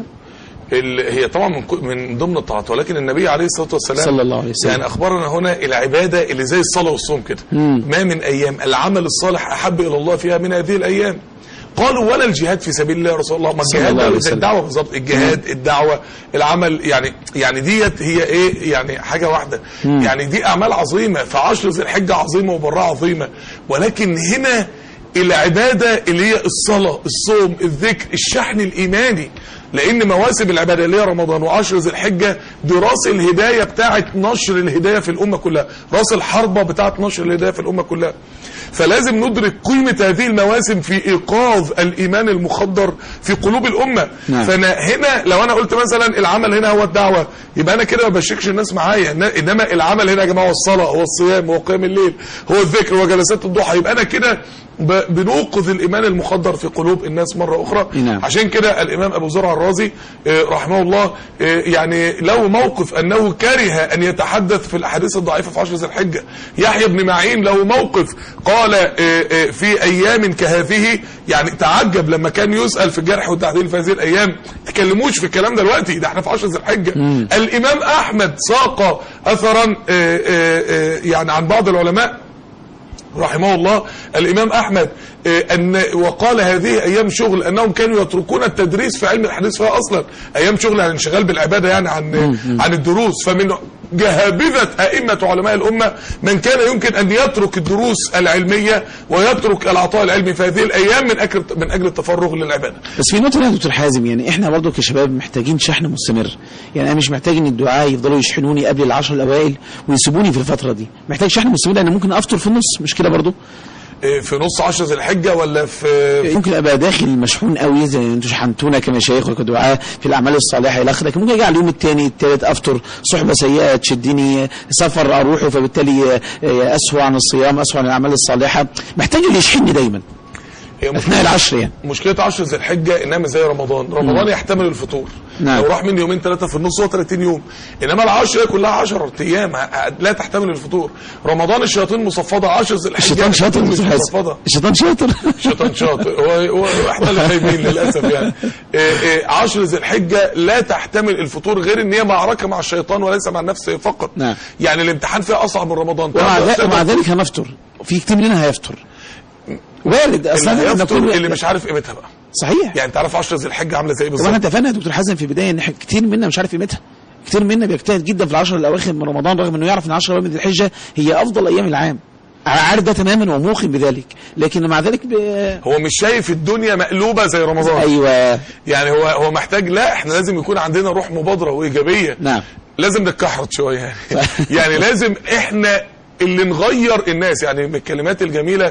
ال- هي طبعا من كو- من ضمن الطاعات ولكن النبي عليه الصلاه والسلام صلى الله عليه وسلم. يعني اخبرنا هنا العباده اللي زي الصلاه والصوم كده مم. ما من ايام العمل الصالح احب الى الله فيها من هذه الايام قالوا ولا الجهاد في سبيل الله يا رسول الله ما صلى الجهاد الله عليه ده زي وسلم. الدعوه بالظبط الجهاد الدعوه العمل يعني يعني ديت هي ايه يعني حاجه واحده يعني دي اعمال عظيمه فعشر ذي الحجه عظيمه وبراء عظيمه ولكن هنا العباده اللي هي الصلاه الصوم الذكر الشحن الايماني لان مواسم العباده اللي هي رمضان وعشر ذي الحجه دي راس الهدايه بتاعه نشر الهدايه في الامه كلها راس الحربه بتاعه نشر الهدايه في الامه كلها فلازم ندرك قيمه هذه المواسم في ايقاظ الايمان المخدر في قلوب الامه نعم. فانا هنا لو انا قلت مثلا العمل هنا هو الدعوه يبقى انا كده ما بشكش الناس معايا إن- انما العمل هنا يا جماعه هو الصلاه هو الصيام هو قيام الليل هو الذكر هو جلسات الضحى يبقى انا كده ب- بنوقظ الايمان المخدر في قلوب الناس مره اخرى نعم. عشان كده الامام ابو زرع الرازي آه، رحمه الله آه، يعني له موقف انه كره ان يتحدث في الاحاديث الضعيفه في عشر ذي الحجه يحيى بن معين له موقف قال آه، آه، في ايام كهذه يعني تعجب لما كان يسال في الجرح والتعديل في هذه الايام ما تكلموش في الكلام دلوقتي ده احنا في عشر ذي الحجه الامام احمد ساق اثرا آه، آه، آه، يعني عن بعض العلماء رحمه الله الإمام أحمد آه، أن وقال هذه أيام شغل أنهم كانوا يتركون التدريس في علم الحديث فيها أصلا أيام شغل عن انشغال بالعبادة يعني عن عن الدروس فمن جهابذة أئمة علماء الأمة من كان يمكن أن يترك الدروس العلمية ويترك العطاء العلمي في هذه الأيام من أجل من أجل التفرغ للعبادة بس في نقطة هنا يا دكتور حازم يعني احنا برضو كشباب محتاجين شحن مستمر يعني انا مش محتاج ان الدعاء يفضلوا يشحنوني قبل العشر الاوائل ويسيبوني في الفترة دي محتاج شحن مستمر لان ممكن افطر في النص مش كده برضو آه، في نص عشر ذي الحجة ولا في ممكن ابقى داخل مشحون قوي زي ما انتوا شحنتونا كمشايخ وكدعاء في الاعمال الصالحه الى اخره لكن ممكن اجي على اليوم الثاني الثالث افطر صحبه سيئه تشدني سفر اروحه فبالتالي آه، اسهو عن الصيام اسهو عن الاعمال الصالحه محتاج اللي يشحنني دايما هي اثناء العشر يعني مشكله عشر ذي الحجه انها مش زي رمضان رمضان يحتمل الفطور نعم. لو راح مني يومين ثلاثه في النص هو 30 يوم انما العشر كلها 10 ايام ه- لا تحتمل الفطور رمضان الشياطين مصفده 10 ذي الحجه الشيطان شاطر يا مش دكتور حازم مصفده الشيطان شاطر الشيطان شاطر هو هو احنا اللي خايبين للاسف يعني إيه إيه عشر ذي الحجه لا تحتمل الفطور غير ان هي معركه مع الشيطان وليس مع النفس فقط نعم. يعني الامتحان فيها اصعب من رمضان ومع, تقدر- ذلك تقدر ومع ذلك هنفطر في كتير مننا هيفطر وارد اصلا اللي إحنا هيفطر نكون- اللي مش عارف قيمتها بقى صحيح يعني تعرف 10 ذي الحجه عامله زي ايه طب احنا بالظبط اتفقنا يا دكتور حازم في البدايه ان إحنا كتير منا مش عارف قيمتها كتير منا بيجتهد جدا في العشر الاواخر من رمضان رغم انه يعرف ان 10 ايام من ذي الحجه هي افضل ايام العام عارف ده تماما وموقن بذلك لكن مع ذلك ب... هو مش شايف الدنيا مقلوبه زي رمضان ايوه يعني هو هو محتاج لا احنا لازم يكون عندنا روح مبادره وايجابيه نعم. لازم نتكحرت شويه يعني يعني لازم احنا اللي نغير الناس يعني من الكلمات الجميله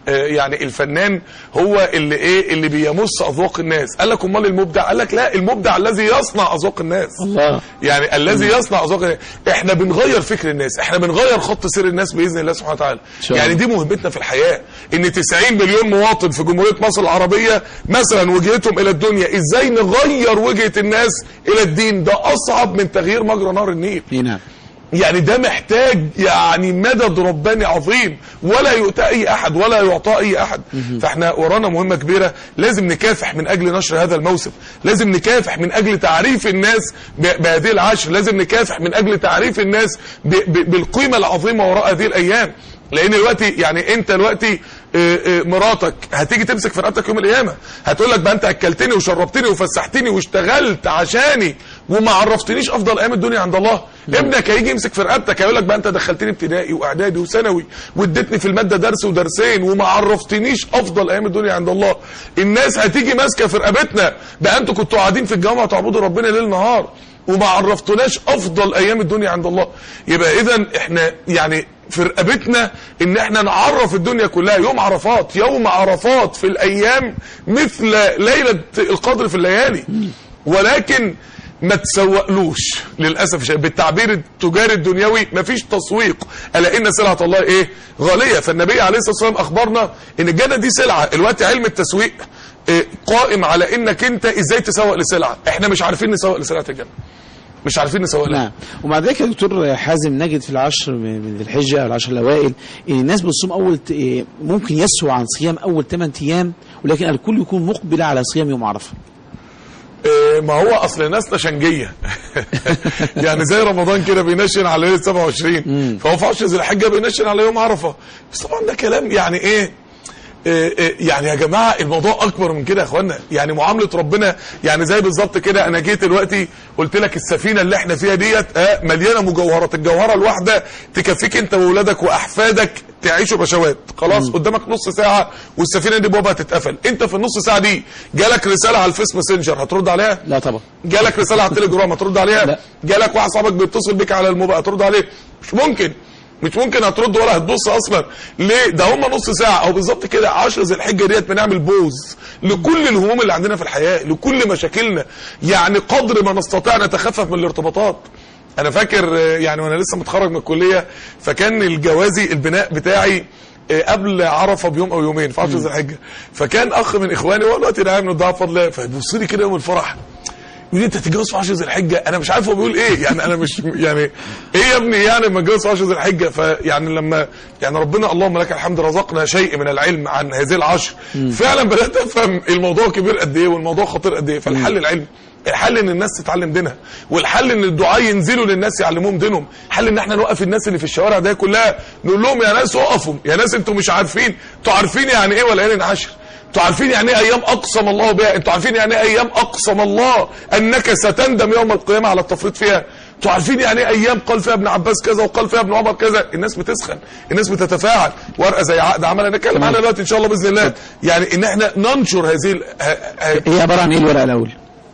آه، يعني الفنان هو اللي ايه اللي بيمس اذواق الناس قال لك امال المبدع قال لك لا المبدع الذي يصنع اذواق الناس الله يعني الذي يصنع اذواق الناس احنا بنغير فكر الناس احنا بنغير خط سير الناس باذن الله سبحانه وتعالى شاء يعني الله. دي مهمتنا في الحياه ان 90 مليون مواطن في جمهوريه مصر العربيه مثلا وجهتهم الى الدنيا ازاي نغير وجهه الناس الى الدين ده اصعب من تغيير مجرى نهر النيل إيه نعم يعني ده محتاج يعني مدد رباني عظيم ولا يؤتى اي احد ولا يعطى اي احد فاحنا ورانا مهمه كبيره لازم نكافح من اجل نشر هذا الموسم لازم نكافح من اجل تعريف الناس ب- بهذه العشر لازم نكافح من اجل تعريف الناس ب- ب- بالقيمه العظيمه وراء هذه الايام لان دلوقتي يعني انت دلوقتي آه، آه، مراتك هتيجي تمسك في رقبتك يوم القيامه هتقول لك بقى انت اكلتني وشربتني وفسحتني واشتغلت عشاني وما عرفتنيش افضل ايام الدنيا عند الله ابنك هيجي يمسك في رقبتك هيقول لك بقى انت دخلتني ابتدائي واعدادي وثانوي واديتني في الماده درس ودرسين وما عرفتنيش افضل ايام الدنيا عند الله الناس هتيجي ماسكه في رقبتنا بقى انتوا كنتوا قاعدين في الجامعه تعبدوا ربنا ليل نهار وما عرفتوناش افضل ايام الدنيا عند الله يبقى اذا احنا يعني في رقبتنا ان احنا نعرف الدنيا كلها يوم عرفات يوم عرفات في الايام مثل ليله القدر في الليالي ولكن ما تسوقلوش للاسف الشديد بالتعبير التجاري الدنيوي مفيش تسويق الا ان سلعه الله ايه غاليه فالنبي عليه الصلاه والسلام اخبرنا ان الجنه دي سلعه الوقت علم التسويق إيه، قائم على انك انت ازاي تسوق لسلعه احنا مش عارفين نسوق لسلعه الجنه مش عارفين نسوق لها نعم ومع ذلك يا دكتور حازم نجد في العشر من من ذي الحجه او العشر الاوائل ان الناس بتصوم اول ت- إيه، ممكن يسهو عن صيام اول 8 ايام ولكن الكل يكون مقبل على صيام يوم عرفه إيه، ما هو اصل الناس نشنجيه يعني زي رمضان كده بينشن على ليله 27 فهو في 10 ذي الحجه بينشن على يوم عرفه بس طبعا ده كلام يعني ايه إيه إيه يعني يا جماعه الموضوع اكبر من كده يا اخوانا يعني معامله ربنا يعني زي بالظبط كده انا جيت دلوقتي قلت لك السفينه اللي احنا فيها ديت آه مليانه مجوهرات الجوهره الواحده تكفيك انت واولادك واحفادك تعيشوا بشوات خلاص قدامك نص ساعه والسفينه دي بابها تتقفل انت في النص ساعه دي جالك رساله على الفيس ماسنجر هترد عليها لا طبعا جالك رساله على التليجرام هترد عليها لا. جالك واحد صاحبك بيتصل بيك على الموبايل هترد عليه مش ممكن مش ممكن هترد ولا هتبص اصلا ليه ده هم نص ساعه او بالظبط كده 10 ذي الحجه ديت بنعمل بوز لكل الهموم اللي عندنا في الحياه لكل مشاكلنا يعني قدر ما نستطيع نتخفف من الارتباطات انا فاكر آه، يعني وانا لسه متخرج من الكليه فكان الجوازي البناء بتاعي آه، قبل عرفه بيوم او يومين في 10 ذي الحجه فكان اخ من اخواني هو دلوقتي نعم من الضعف فضل الله فيبص لي كده يوم الفرح يقول لي انت هتتجوز في 10 ذي الحجه انا مش عارف هو بيقول ايه يعني انا مش يعني ايه يا ابني يعني لما اتجوز في 10 ذي الحجه فيعني لما يعني ربنا اللهم لك الحمد رزقنا شيء من العلم عن هذه العشر فعلا بدات افهم الموضوع كبير قد ايه والموضوع خطير قد ايه فالحل العلم الحل ان الناس تتعلم دينها والحل ان الدعاء ينزلوا للناس يعلموهم دينهم الحل ان احنا نوقف الناس اللي في الشوارع ده كلها نقول لهم يا ناس اقفوا يا ناس انتوا مش عارفين انتوا عارفين يعني ايه وليالي عشر انتوا عارفين يعني ايه ايام اقسم الله بها انتوا عارفين يعني ايه ايام اقسم الله انك ستندم يوم القيامه على التفريط فيها انتوا عارفين يعني ايه ايام قال فيها ابن عباس كذا وقال فيها ابن عمر كذا الناس بتسخن الناس بتتفاعل ورقه زي عقد عمل هنتكلم عنها دلوقتي ان شاء الله باذن الله يعني ان احنا ننشر هذه ال- ه- ه- هي عباره عن ايه الورقه الاول؟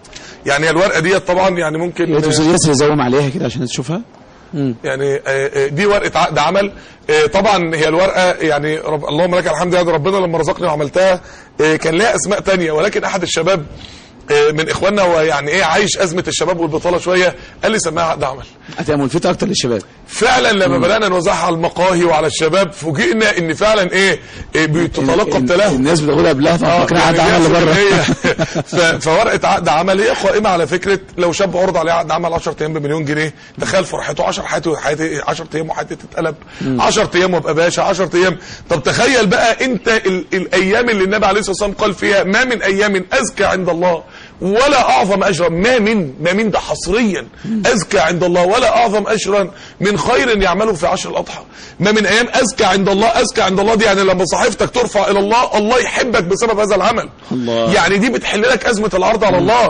يعني الورقه ديت طبعا يعني ممكن يا استاذ ياسر يزوم عليها كده عشان تشوفها مم. يعني آه، آه، دي ورقه عقد عمل آه، طبعا هي الورقه يعني رب اللهم لك الحمد يا ربنا لما رزقني وعملتها آه، كان ليها اسماء تانية ولكن احد الشباب آه، من اخواننا هو يعني ايه عايش ازمه الشباب والبطاله شويه قال لي سماها عقد عمل هتبقى ملفتة اكتر للشباب فعلا لما بدانا نوزعها على المقاهي وعلى الشباب فوجئنا ان فعلا ايه, إيه بتتلقى ال- بتلاهم الناس بتاخدها قبلها ففاكرها يعني عقد عمل دي لبره هي. ف- فورقه عقد عمل هي قائمه على فكره لو شاب عرض عليه عقد عمل 10 ايام بمليون جنيه تخيل فرحته 10 حياته حياتي 10 ايام وحياتي تتقلب 10 ايام وابقى باشا 10 ايام طب تخيل بقى انت ال الايام اللي النبي عليه الصلاه والسلام قال فيها ما من ايام ازكى عند الله ولا اعظم اجرا ما من ما من ده حصريا ازكى عند الله ولا اعظم اجرا من خير يعمله في عشر الاضحى ما من ايام ازكى عند الله ازكى عند الله دي يعني لما صحيفتك ترفع الى الله الله يحبك بسبب هذا العمل الله. يعني دي بتحل لك ازمه العرض على الله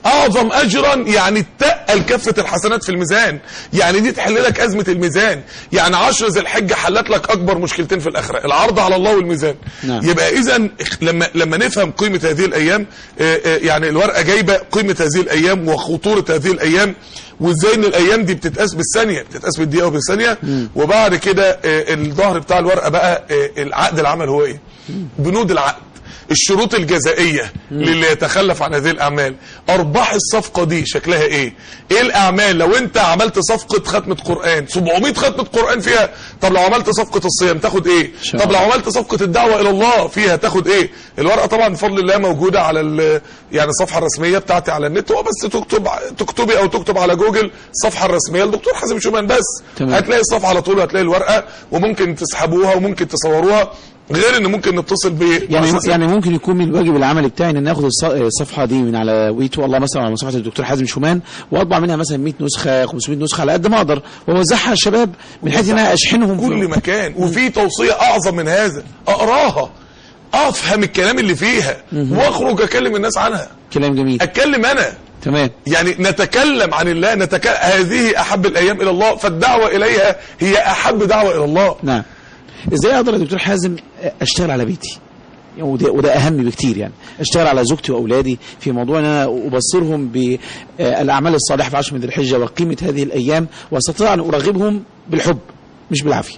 اعظم اجرا يعني تقل كفه الحسنات في الميزان يعني دي تحل لك ازمه الميزان يعني عشر ذي الحجه حلت لك اكبر مشكلتين في الاخره العرض على الله والميزان نعم. يبقى اذا لما لما نفهم قيمه هذه الايام آه، آه، يعني الورقه جايبه قيمه هذه الايام وخطوره هذه الايام وازاي ان الايام دي بتتقاس بالثانيه بتتقاس بالدقيقه وبالثانيه وبعد كده آه، الظهر بتاع الورقه بقى آه، العقد العمل هو ايه بنود العقد الشروط الجزائية للي يتخلف عن هذه الأعمال أرباح الصفقة دي شكلها إيه إيه الأعمال لو أنت عملت صفقة ختمة قرآن 700 ختمة قرآن فيها طب لو عملت صفقة الصيام تاخد إيه شاء طب لو الله. عملت صفقة الدعوة إلى الله فيها تاخد إيه الورقة طبعا بفضل الله موجودة على ال- يعني الصفحة الرسمية بتاعتي على النت هو بس تكتب تكتبي أو تكتب على جوجل الصفحة الرسمية للدكتور حازم شومان بس تمام. هتلاقي الصفحة على طول هتلاقي الورقة وممكن تسحبوها وممكن تصوروها غير ان ممكن نتصل ب يعني يعني ممكن يكون من الواجب العملي بتاعي ان ناخد الص- الصفحه دي من على ويتو الله مثلا على صفحه الدكتور حازم شومان واطبع منها مثلا 100 نسخه 500 نسخه على قد ما اقدر واوزعها على الشباب من حيث ان انا اشحنهم كل في- مكان وفي توصية اعظم من هذا اقراها افهم الكلام اللي فيها واخرج اكلم الناس عنها كلام جميل اتكلم انا تمام يعني نتكلم عن الله نتك... هذه احب الايام الى الله فالدعوه اليها هي احب دعوه الى الله نعم ازاي اقدر يا دكتور حازم اشتغل على بيتي يعني وده, وده اهم بكتير يعني اشتغل على زوجتي واولادي في موضوع ان انا ابصرهم بالاعمال الصالحه في عشر من ذي الحجه وقيمه هذه الايام واستطيع ان ارغبهم بالحب مش بالعافيه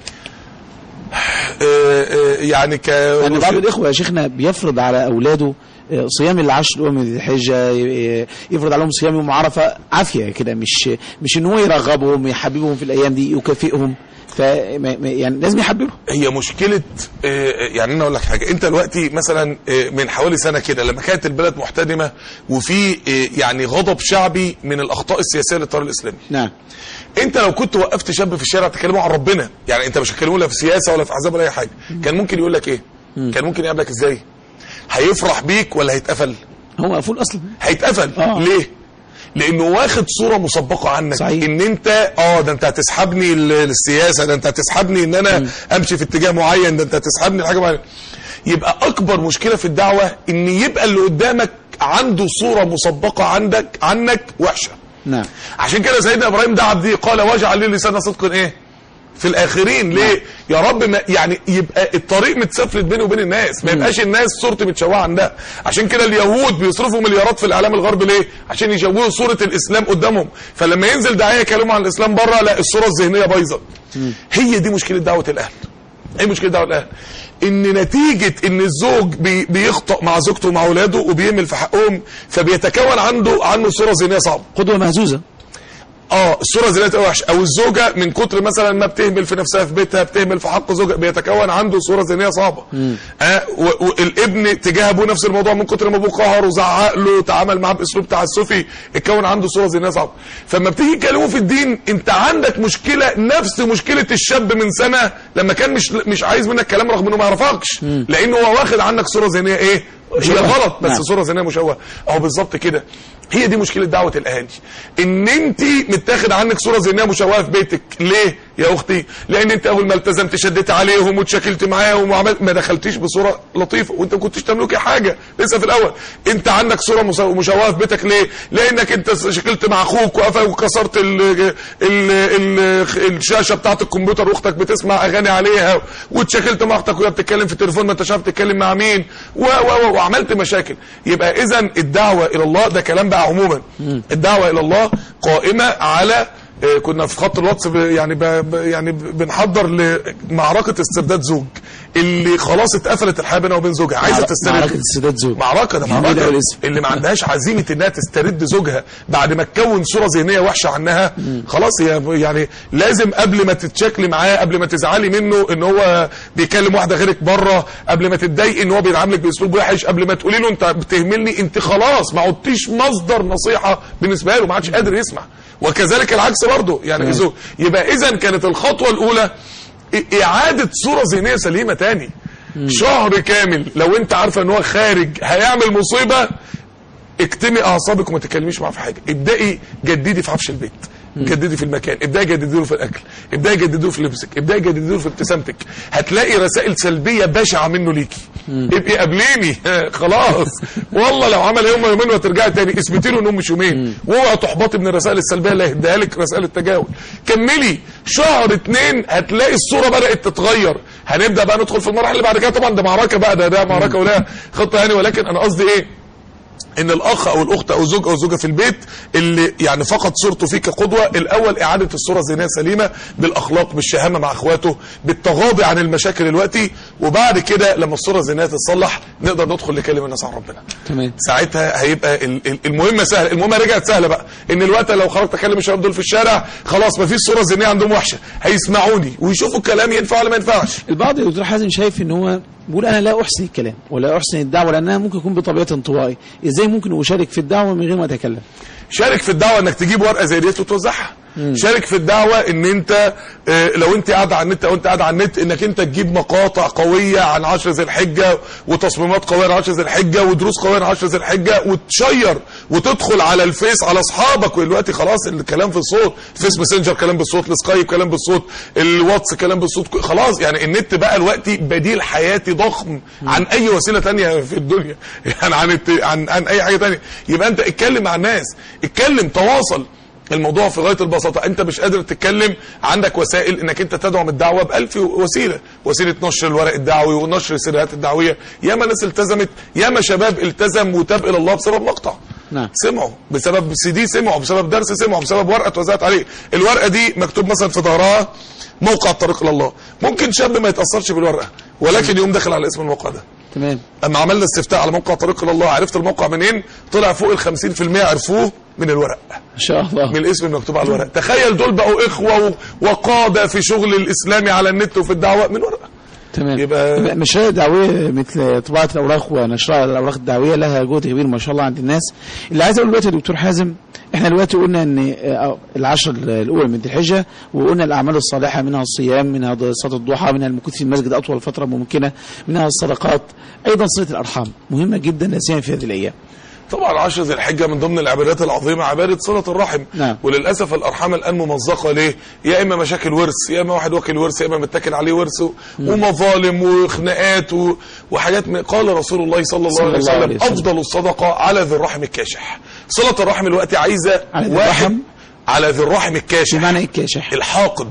آه، آه، يعني ك يعني بعض الاخوه يا شيخنا بيفرض على اولاده آه، صيام العشر الاول من ذي الحجه آه، يفرض عليهم صيام يوم عرفه عافيه كده مش مش ان هو يرغبهم يحببهم في الايام دي يكافئهم ف يعني لازم يحببهم هي مشكلة آه، يعني انا اقول لك حاجة انت دلوقتي مثلا آه، من حوالي سنة كده لما كانت البلد محتدمة وفي آه، يعني غضب شعبي من الاخطاء السياسية للتيار الاسلامي نعم انت لو كنت وقفت شاب في الشارع تكلمه عن ربنا يعني انت مش هتكلمه لا في سياسه ولا في احزاب ولا اي حاجه كان ممكن يقول لك ايه كان ممكن يقابلك ازاي هيفرح بيك ولا هيتقفل هو مقفول اصلا هيتقفل آه. ليه لانه واخد صوره مسبقه عنك صحيح. ان انت اه ده انت هتسحبني ل- للسياسه ده انت هتسحبني ان انا امشي في اتجاه معين ده انت هتسحبني لحاجه معينه يبقى اكبر مشكله في الدعوه ان يبقى اللي قدامك عنده صوره مسبقه عندك عنك وحشه نعم عشان كده سيدنا ابراهيم دعا بدي قال واجعل لي لسان صدق ايه في الاخرين ليه يا رب ما يعني يبقى الطريق متسفلت بيني وبين الناس ما يبقاش الناس صورتي متشوهه عندها عشان كده اليهود بيصرفوا مليارات في الاعلام الغربي ليه عشان يشوهوا صوره الاسلام قدامهم فلما ينزل داعيه يكلموا عن الاسلام بره لا الصوره الذهنيه بايظه هي دي مشكله دعوه الاهل ايه مشكله دعوه الاهل ان نتيجه ان الزوج بي بيخطئ مع زوجته ومع اولاده وبيهمل في حقهم فبيتكون عنده عنه صوره ذهنيه صعبه قدوه مهزوزه اه الصوره ذاتها وحشه او الزوجه من كتر مثلا ما بتهمل في نفسها في بيتها بتهمل في حق زوجها بيتكون عنده صوره ذهنيه صعبه آه و- والابن تجاه ابوه نفس الموضوع من كتر ما ابوه قهر وزعق له تعامل معاه باسلوب تعسفي اتكون عنده صوره ذهنيه صعبه فلما بتيجي تكلمه في الدين انت عندك مشكله نفس مشكله الشاب من سنه لما كان مش مش عايز منك كلام رغم انه ما يعرفكش لانه هو واخد عنك صوره ذهنيه ايه هي مشوهة. غلط بس نعم. صوره ذهنيه مشوهه اهو بالظبط كده هي دي مشكله دعوه الاهالي ان انت متاخد عنك صوره ذهنيه مشوهه في بيتك ليه يا اختي لان انت اول ما التزمت شديت عليهم واتشكلت معاهم وعملت ما دخلتيش بصوره لطيفه وانت ما كنتش تملكي حاجه لسه في الاول انت عندك صوره مس- مشوهه في بيتك ليه لانك انت شكلت مع اخوك وقف- وكسرت ال ال ال الشاشه بتاعت الكمبيوتر واختك بتسمع اغاني عليها واتشكلت مع اختك وهي بتتكلم في التليفون ما انتش عارف تتكلم مع مين و و و وعملت مشاكل يبقى اذا الدعوه الى الله ده كلام بقى عموما الدعوه الى الله قائمه على آه، كنا في خط الواتس ب- يعني ب ب- يعني ب- بنحضر لمعركه استرداد زوج اللي خلاص اتقفلت الحياه بينها وبين زوجها عايزه معركة تسترد استرداد زوج معركه ده جميل معركه أوي الاسم. اللي ما عندهاش عزيمه انها تسترد زوجها بعد ما تكون صوره ذهنيه وحشه عنها خلاص هي يعني لازم قبل ما تتشكلي معاه قبل ما تزعلي منه ان هو بيكلم واحده غيرك بره قبل ما تتضايقي ان هو بيعاملك باسلوب وحش قبل ما تقولي له انت بتهملني انت خلاص ما عدتيش مصدر نصيحه بالنسبه له ما عادش قادر يسمع وكذلك العكس برضه يعني الزوج يبقى اذا كانت الخطوه الاولى إ- اعاده صوره ذهنيه سليمه تاني شهر كامل لو انت عارفه ان هو خارج هيعمل مصيبه اكتمي اعصابك وما تتكلميش معاه في حاجه ابدأي جددي في عفش البيت جددي في المكان ابداي جددي له في الاكل ابداي جددي له في لبسك ابداي جددي له في ابتسامتك هتلاقي رسائل سلبيه بشعه منه ليكي ابقي قابليني خلاص والله لو عمل يوم يومين وترجعي تاني اثبتي له انه مش يومين واوعي تحبطي من الرسائل السلبيه اللي هيديها لك رسائل التجاوز كملي شهر اتنين هتلاقي الصوره بدات تتغير هنبدا بقى ندخل في المراحل اللي بعد كده طبعا ده معركه بقى ده ده معركه ولا خطه يعني ولكن انا قصدي ايه ان الاخ او الاخت او الزوج او الزوجه في البيت اللي يعني فقد صورته فيك قدوه الاول اعاده الصوره الذهنيه سليمه بالاخلاق بالشهامه مع اخواته بالتغاضي عن المشاكل الوقتي وبعد كده لما الصوره الذهنيه تتصلح نقدر ندخل نكلم الناس عن ربنا تمام ساعتها هيبقى ال- ال- المهمه سهله المهمه رجعت سهله بقى ان الوقت لو خرجت اكلم الشباب دول في الشارع خلاص مفيش صوره ذهنيه عندهم وحشه هيسمعوني ويشوفوا الكلام ينفع ولا ما ينفعش البعض يا دكتور حازم شايف ان هو بيقول انا لا احسن الكلام ولا احسن الدعوه لانها ممكن يكون بطبيعه انطوائي ازاي ممكن اشارك في الدعوه من غير ما اتكلم شارك في الدعوه انك تجيب ورقه زي ديت وتوزعها شارك في الدعوه ان انت آه، لو انت قاعد على النت او انت قاعد على النت انك انت تجيب مقاطع قويه عن 10 ذي الحجه وتصميمات قويه عن 10 ذي الحجه ودروس قويه عن 10 ذي الحجه وتشير وتدخل على الفيس على اصحابك ودلوقتي خلاص الكلام في الصوت فيس ماسنجر كلام بالصوت السكايب كلام بالصوت الواتس كلام بالصوت خلاص يعني النت بقى دلوقتي بديل حياتي ضخم عن اي وسيله تانية في الدنيا يعني عن الت- عن عن اي حاجه تانية يبقى انت اتكلم مع الناس اتكلم تواصل الموضوع في غايه البساطه انت مش قادر تتكلم عندك وسائل انك انت تدعم الدعوه بألف وسيله وسيله نشر الورق الدعوي ونشر السيرات الدعويه ياما ناس التزمت ياما شباب التزم وتاب الى الله بسبب مقطع نعم. سمعوا بسبب سي دي سمعوا بسبب درس سمعوا بسبب ورقه اتوزعت عليه الورقه دي مكتوب مثلا في ظهرها موقع الطريق الى الله ممكن شاب ما يتاثرش بالورقه ولكن يقوم داخل على اسم الموقع ده تمام اما عملنا استفتاء على موقع طريق الى الله عرفت الموقع منين طلع فوق ال 50% عرفوه من الورق ان شاء الله من الاسم المكتوب على الورق تخيل دول بقوا اخوه و- وقاده في شغل الاسلامي على النت وفي الدعوه من ورقه تمام يبقى- مشاريع دعويه مثل طباعه الاوراق ونشرها الاوراق الدعويه لها جهد كبير ما شاء الله عند الناس اللي عايز اقول دلوقتي يا دكتور حازم احنا دلوقتي قلنا ان آه، العشر الاولى من ذي الحجه وقلنا الاعمال الصالحه منها الصيام منها صلاه الضحى منها المكوث في المسجد اطول فتره ممكنه منها الصدقات ايضا صله الارحام مهمه جدا لا سيما في هذه الايام طبعا عشر ذي الحجه من ضمن العبادات العظيمه عباده صله الرحم نعم. وللاسف الارحام الان ممزقه ليه؟ يا اما مشاكل ورث يا اما واحد واكل ورث يا اما متاكل عليه ورث ومظالم وخناقات و... وحاجات من... قال رسول الله صلى الله, صلى عليه, الله وسلم عليه وسلم. افضل الصدقه على ذي الرحم الكاشح صله الرحم الوقت عايزه على ذي واحد الرحم؟ على ذي الرحم الكاشح بمعنى ايه الكاشح الحاقد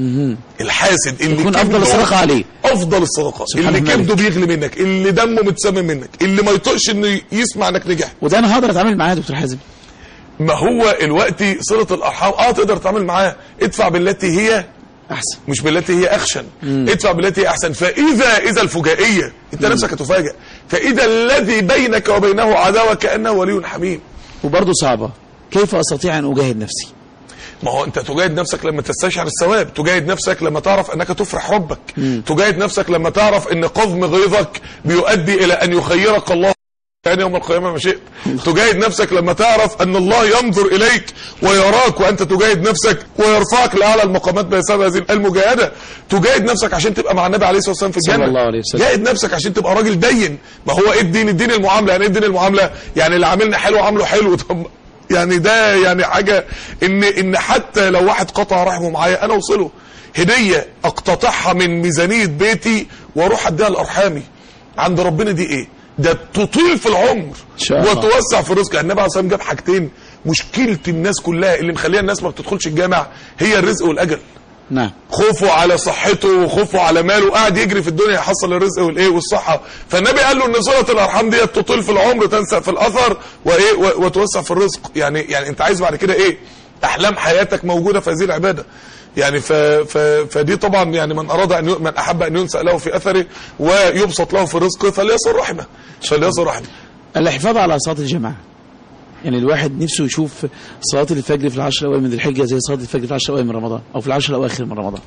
الحاسد اللي يكون افضل كبده- الصدقه عليه افضل الصدقات سبحان اللي الملك. كبده بيغلي منك اللي دمه متسمم منك اللي ما يطقش انه يسمع انك نجحت وده انا هقدر اتعامل معاه يا دكتور حازم ما هو الوقت صلة الأرحام اه تقدر تعمل معاه ادفع بالتي هي احسن مش بالتي هي أخشن ادفع بالتي هي أحسن فإذا إذا الفجائية أنت نفسك هتفاجئ فإذا الذي بينك وبينه عداوة كأنه ولي حميم وبرضه صعبه كيف استطيع ان اجاهد نفسي ما هو انت تجاهد نفسك لما تستشعر الثواب تجاهد نفسك لما تعرف انك تفرح ربك تجاهد نفسك لما تعرف ان قضم غيظك بيؤدي الى ان يخيرك الله كان يوم القيامة ما شئت تجاهد نفسك لما تعرف أن الله ينظر إليك ويراك وأنت تجاهد نفسك ويرفعك لأعلى المقامات بسبب هذه المجاهدة تجاهد نفسك عشان تبقى مع النبي عليه الصلاة والسلام في صلى الجنة الله عليه وسلم. جاهد نفسك عشان تبقى راجل دين ما هو إيه الدين الدين المعاملة يعني إيه الدين المعاملة يعني اللي عاملنا حلو عامله حلو طب يعني ده يعني حاجة إن إن حتى لو واحد قطع رحمه معايا أنا أوصله هدية أقتطعها من ميزانية بيتي وأروح أديها لأرحامي عند ربنا دي إيه ده تطيل في العمر شاء الله. وتوسع في الرزق النبي عليه الصلاه والسلام جاب حاجتين مشكله الناس كلها اللي مخليها الناس ما بتدخلش الجامع هي الرزق والاجل نعم خوفه على صحته وخوفه على ماله قاعد يجري في الدنيا يحصل الرزق والايه والصحه فالنبي قال له ان صله الارحام ديت تطيل في العمر تنسى في الاثر وايه و- وتوسع في الرزق يعني يعني انت عايز بعد كده ايه احلام حياتك موجوده في هذه العباده يعني ف ف فدي طبعا يعني من اراد ان ي- من احب ان ينسى له في اثره ويبسط له في رزقه فليصل رحمه فليصل رحمه الحفاظ على صلاة الجماعة يعني الواحد نفسه يشوف صلاة الفجر في العشر الأوائل من ذي الحجة زي صلاة الفجر في العشر الأوائل من رمضان أو في العشر الأواخر من رمضان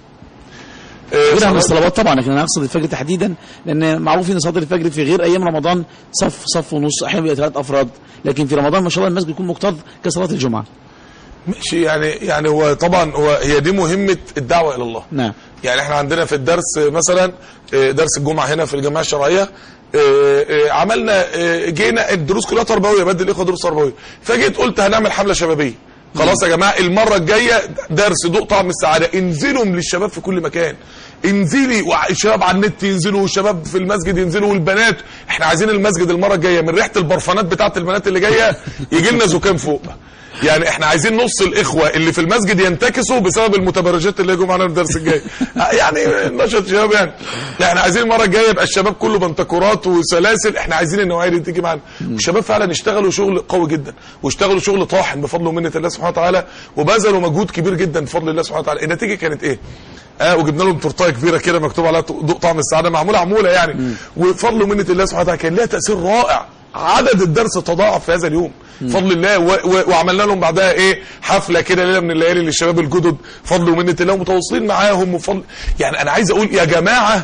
آه، غيرها من صلاة- الصلوات طبعا لكن أنا أقصد الفجر تحديدا لأن معروف إن صلاة الفجر في غير أيام رمضان صف صف ونص أحيانا بيبقى ثلاث أفراد لكن في رمضان ما شاء الله المسجد يكون مكتظ كصلاة الجمعة ماشي يعني يعني هو طبعا هو هي دي مهمه الدعوه الى الله نعم يعني احنا عندنا في الدرس مثلا آه، درس الجمعه هنا في الجمعيه الشرعيه آه، آه، عملنا آه، جينا الدروس كلها تربويه بدي الاخوه دروس تربويه فجيت قلت هنعمل حمله شبابيه خلاص يا جماعه المره الجايه درس ذوق طعم السعاده انزلوا للشباب في كل مكان انزلي والشباب على النت ينزلوا والشباب في المسجد ينزلوا والبنات احنا عايزين المسجد المره الجايه من ريحه البرفانات بتاعه البنات اللي جايه يجي لنا زكام فوق يعني احنا عايزين نص الاخوه اللي في المسجد ينتكسوا بسبب المتبرجات اللي هيجوا معانا في الدرس الجاي يعني نشط شباب يعني احنا عايزين المره الجايه يبقى الشباب كله بنتكورات وسلاسل احنا عايزين النوعيه دي تيجي معانا والشباب فعلا اشتغلوا شغل قوي جدا واشتغلوا شغل طاحن بفضل ومنه الله سبحانه وتعالى وبذلوا مجهود كبير جدا بفضل الله سبحانه وتعالى النتيجه كانت ايه اه وجبنا لهم تورتايه كبيره كده مكتوب عليها ذوق طعم السعاده معموله عموله يعني وبفضل ومنه الله سبحانه وتعالى كان لها تاثير رائع عدد الدرس تضاعف في هذا اليوم فضل الله و و وعملنا لهم بعدها ايه حفله كده ليله من الليالي للشباب الجدد فضل ومنه الله ومتواصلين معاهم وفضل يعني انا عايز اقول يا جماعه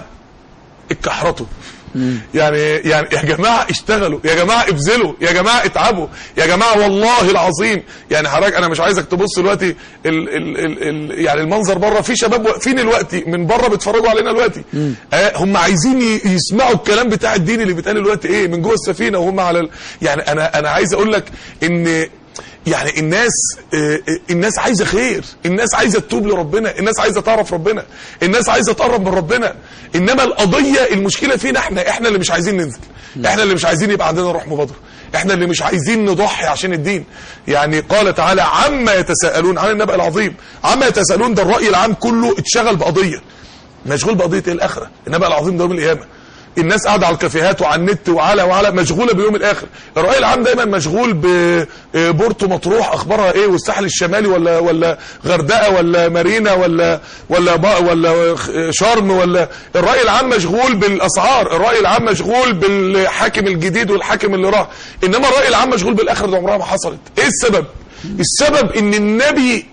اتكحرتوا يعني يعني يا جماعه اشتغلوا يا جماعه ابذلوا يا جماعه اتعبوا يا جماعه والله العظيم يعني حضرتك انا مش عايزك تبص دلوقتي ال ال ال ال يعني المنظر بره في شباب واقفين دلوقتي من بره بيتفرجوا علينا دلوقتي آه هم عايزين ي- يسمعوا الكلام بتاع الدين اللي بيتقال دلوقتي ايه من جوه السفينه وهم على ال يعني انا انا عايز اقول لك ان يعني الناس آه، آه، الناس عايزه خير الناس عايزه تتوب لربنا الناس عايزه تعرف ربنا الناس عايزه تقرب من ربنا انما القضيه المشكله فينا احنا احنا اللي مش عايزين ننزل احنا اللي مش عايزين يبقى عندنا روح مبادره احنا اللي مش عايزين نضحي عشان الدين يعني قال تعالى عما يتساءلون عن النبأ العظيم عما يتساءلون ده الرأي العام كله اتشغل بقضيه مشغول بقضيه ايه الاخره النبأ العظيم ده يوم القيامه الناس قاعده على الكافيهات وعلى النت وعلى وعلى مشغوله بيوم الاخر الراي العام دايما مشغول ببورتو مطروح اخبارها ايه والساحل الشمالي ولا ولا غردقه ولا مارينا ولا ولا با ولا شرم ولا الراي العام مشغول بالاسعار الراي العام مشغول بالحاكم الجديد والحاكم اللي راح انما الراي العام مشغول بالاخر ده عمرها ما حصلت ايه السبب السبب ان النبي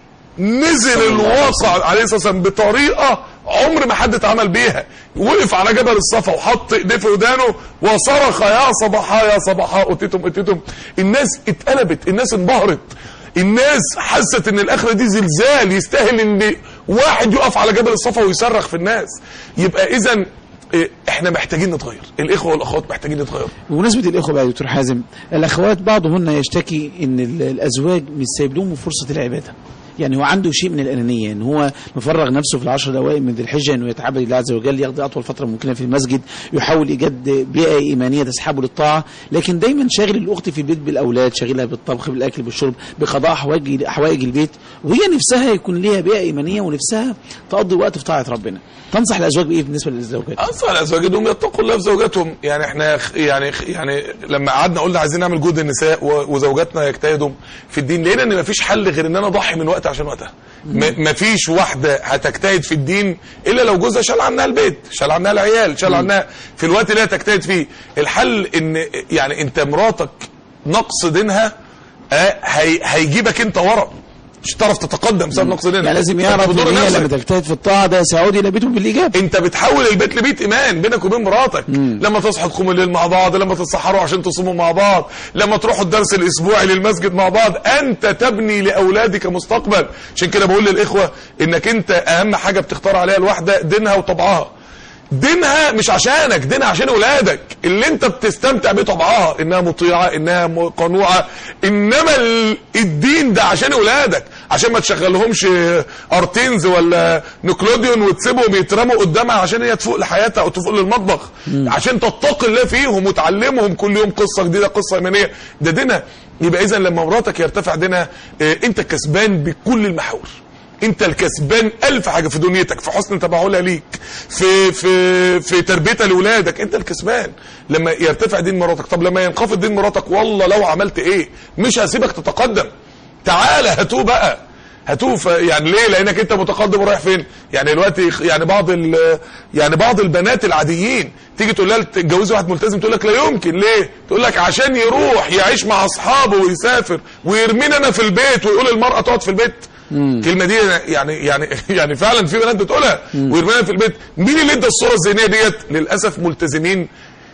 نزل الواقع عليه الصلاه والسلام بطريقه عمر ما حد اتعمل بيها وقف على جبل الصفا وحط ايديه في ودانه وصرخ يا صباحا يا صباحا اتيتم اتيتم الناس اتقلبت الناس انبهرت الناس حست ان الاخره دي زلزال يستاهل ان واحد يقف على جبل الصفا ويصرخ في الناس يبقى اذا إيه، احنا محتاجين نتغير الاخوه والاخوات محتاجين يتغيروا بمناسبة الإخوة بقى يا دكتور حازم الأخوات بعضهن يشتكي إن ال- الأزواج مش سايب لهم فرصة العبادة يعني هو عنده شيء من الأنانية إن هو مفرغ نفسه في العشر الأوائل من ذي الحجة إنه يتعبد لله عز وجل يقضي أطول فترة ممكنة في المسجد يحاول إيجاد بيئة إيمانية تسحبه للطاعة لكن دايما شاغل الأخت في البيت بالأولاد شاغلها بالطبخ بالأكل بالشرب بقضاء حوائج حوائج البيت وهي نفسها يكون ليها بيئة إيمانية ونفسها تقضي وقت في طاعة ربنا تنصح الأزواج بإيه بالنسبة للزوجات؟ اصلا الازواج انهم يتقوا الله في زوجاتهم يعني احنا خ- يعني خ- يعني لما قعدنا قلنا عايزين نعمل جهد النساء و- وزوجاتنا يجتهدوا في الدين لقينا ان مفيش حل غير ان انا اضحي من وقت عشان وقتها م- مفيش واحده هتجتهد في الدين الا لو جوزها شال عنها البيت شال عنها العيال شال عنها في الوقت اللي هي تجتهد فيه الحل ان يعني انت مراتك نقص دينها آه، هي هيجيبك انت ورا مش هتعرف تتقدم بسبب نقص دينها يعني لازم أنت يعرف بتضر ان هي نفسك. لما تجتهد في الطاعه ده سيعود الى بيته بالايجاب انت بتحول البيت لبيت ايمان بينك وبين مراتك لما تصحوا تقوموا الليل مع بعض لما تتسحروا عشان تصوموا مع بعض لما تروحوا الدرس الاسبوعي للمسجد مع بعض انت تبني لاولادك مستقبل عشان كده بقول للاخوه انك انت اهم حاجه بتختار عليها الواحده دينها وطبعها دينها مش عشانك دينها عشان اولادك اللي انت بتستمتع بيه طبعها انها مطيعه انها م- قنوعه انما ال- الدين ده عشان اولادك عشان ما تشغلهمش ارتينز ولا نيكلوديون وتسيبهم يترموا قدامها عشان هي تفوق لحياتها او تفوق للمطبخ عشان تتقي الله فيهم وتعلمهم كل يوم قصه جديده قصه ايمانيه ده دينها يبقى اذا لما مراتك يرتفع دينها اه، انت كسبان بكل المحاور انت الكسبان الف حاجه في دنيتك في حسن تبعولها ليك في في في تربيتها لاولادك انت الكسبان لما يرتفع دين مراتك طب لما ينخفض دين مراتك والله لو عملت ايه مش هسيبك تتقدم تعالى هاتوه بقى هاتوه ف- يعني ليه لانك انت متقدم ورايح فين يعني دلوقتي يعني بعض ال- يعني بعض البنات العاديين تيجي تقول لها تتجوزي واحد ملتزم تقول لك لا يمكن ليه تقول لك عشان يروح يعيش مع اصحابه ويسافر ويرميني انا في البيت ويقول المراه تقعد في البيت الكلمه دي يعني يعني يعني فعلا في بنات بتقولها ويرمينا في البيت مين اللي ادى الصوره الذهنيه ديت للاسف ملتزمين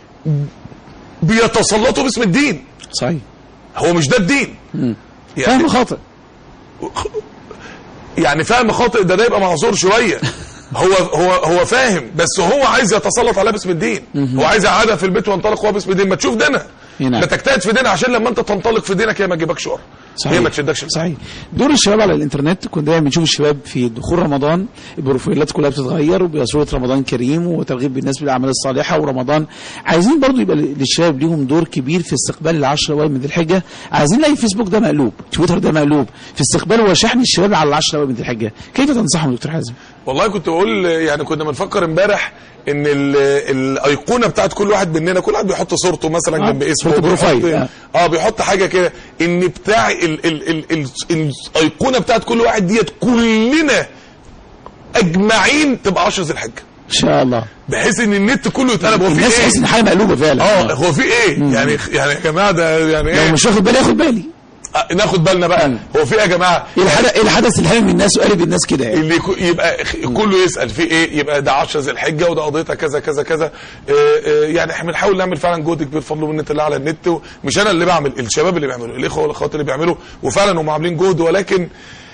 بيتسلطوا باسم الدين صحيح هو مش ده الدين فهم خاطئ يعني فهم خاطئ ده ده يبقى معذور شويه هو هو هو فاهم بس هو عايز يتسلط عليها باسم الدين هو عايز يقعدها في البيت وينطلق هو باسم الدين ما تشوف دينها نعم. ما تجتهد في دينها عشان لما انت تنطلق في دينك هي ما تجيبكش ورا هي ما تشدكش صحيح دور الشباب على الانترنت كنا دايما بنشوف الشباب في دخول رمضان البروفايلات كلها بتتغير وبيبقى صوره رمضان كريم وترغيب بالناس بالاعمال الصالحه ورمضان عايزين برضو يبقى للشباب ليهم دور كبير في استقبال العشر الاوائل من ذي الحجه عايزين نلاقي فيسبوك ده مقلوب تويتر ده مقلوب في استقبال وشحن الشباب على العشر الاوائل من ذي الحجه كيف تنصحهم دكتور حازم والله كنت بقول يعني كنا بنفكر امبارح ان ال- الايقونه بتاعت كل واحد مننا كل واحد بيحط صورته مثلا آه، جنب اسمه صورة بروفايل، بيحط- آه. اه بيحط حاجه كده ان بتاع ال ال ال ال الايقونه بتاعت كل واحد ديت كلنا اجمعين تبقى 10 ذي الحجه ان شاء الله بحيث ان النت كله يتقلب هو في الناس تحس ايه ان حاجه مقلوبه فعلا اه هو في ايه يعني يعني يا جماعه ده يعني لو ايه مش واخد بالي ياخد بالي آه، ناخد بالنا بقى هو في ايه يا جماعه ايه الحدث ايه الحدث الهام من الناس وقلب الناس كده يعني اللي يكو- يبقى خ- كله يسال في ايه يبقى ده 10 ذي الحجه وده قضيتها كذا كذا كذا آه، آه، يعني احنا بنحاول نعمل فعلا جهد كبير بفضل من الله على النت مش انا اللي بعمل الشباب اللي بيعملوا الاخوه والاخوات اللي بيعملوا وفعلا هم عاملين جهد ولكن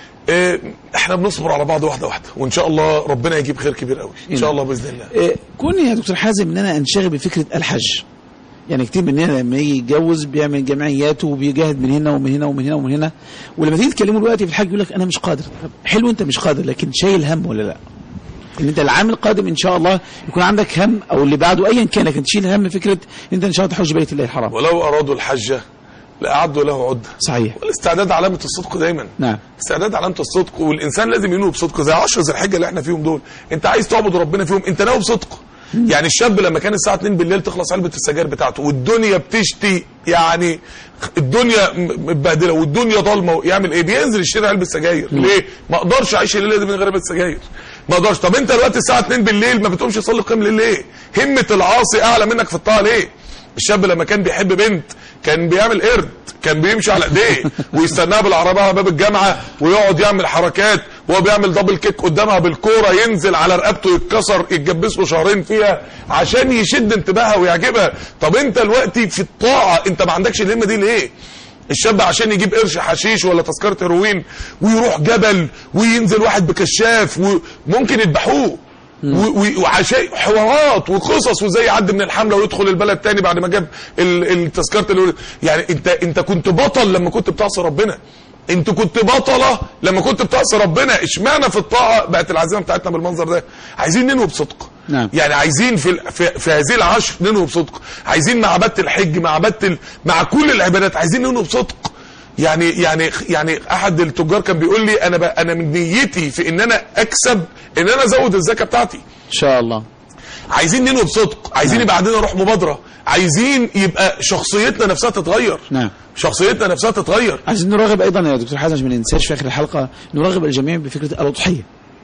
آه، احنا بنصبر على بعض واحده واحده وان شاء الله ربنا يجيب خير كبير قوي ان شاء الله باذن الله إيه، كون يا دكتور حازم ان انا انشغل بفكره الحج يعني كتير مننا لما يجي يتجوز بيعمل جمعياته وبيجاهد من هنا ومن هنا ومن هنا ومن هنا ولما تيجي تكلمه دلوقتي في الحج يقول لك انا مش قادر طب حلو انت مش قادر لكن شايل هم ولا لا؟ ان انت العام القادم ان شاء الله يكون عندك هم او اللي بعده ايا كان لكن تشيل هم فكره ان انت ان شاء الله تحج بيت الله الحرام ولو ارادوا الحج لاعدوا له عده صحيح والاستعداد علامه الصدق دايما نعم استعداد علامه الصدق والانسان لازم ينوي بصدق زي 10 ذي الحجه اللي احنا فيهم دول انت عايز تعبد ربنا فيهم انت ناوي بصدق يعني الشاب لما كان الساعه 2 بالليل تخلص علبه السجاير بتاعته والدنيا بتشتي يعني الدنيا م- متبهدله والدنيا ضلمه يعمل ايه بينزل يشتري علبه سجاير ليه ما اقدرش اعيش الليله دي من غير علبه سجاير ما اقدرش طب انت دلوقتي الساعه 2 بالليل ما بتقومش تصلي قيام الليل ليه همه العاصي اعلى منك في الطاعه ليه الشاب لما كان بيحب بنت كان بيعمل قرد كان بيمشي على ايديه ويستناها بالعربيه على باب الجامعه ويقعد يعمل حركات وهو بيعمل دبل كيك قدامها بالكوره ينزل على رقبته يتكسر يتجبس له شهرين فيها عشان يشد انتباهها ويعجبها طب انت دلوقتي في الطاعه انت ما عندكش الهمه دي ليه الشاب عشان يجيب قرش حشيش ولا تذكره هيروين ويروح جبل وينزل واحد بكشاف وممكن يذبحوه و- و- وعشان حوارات وقصص وازاي يعدي من الحمله ويدخل البلد تاني بعد ما جاب ال- التذكره الهيروين. يعني انت انت كنت بطل لما كنت بتعصي ربنا انت كنت بطله لما كنت بتعصي ربنا اشمعنى في الطاعه بقت العزيمه بتاعتنا بالمنظر ده عايزين ننوي بصدق نعم. يعني عايزين في ال- في, في هذه العشر ننوي بصدق عايزين مع عباده الحج مع عباده ال- مع كل العبادات عايزين ننوي بصدق يعني يعني يعني احد التجار كان بيقول لي انا ب- انا من نيتي في ان انا اكسب ان انا ازود الزكاه بتاعتي ان شاء الله عايزين ننوي بصدق عايزين يبقى عندنا روح مبادره عايزين يبقى شخصيتنا نفسها تتغير نعم. شخصيتنا نفسها تتغير عايزين نراغب ايضا يا دكتور حازم عشان ما ننساش في اخر الحلقه نراغب الجميع بفكره الاضحيه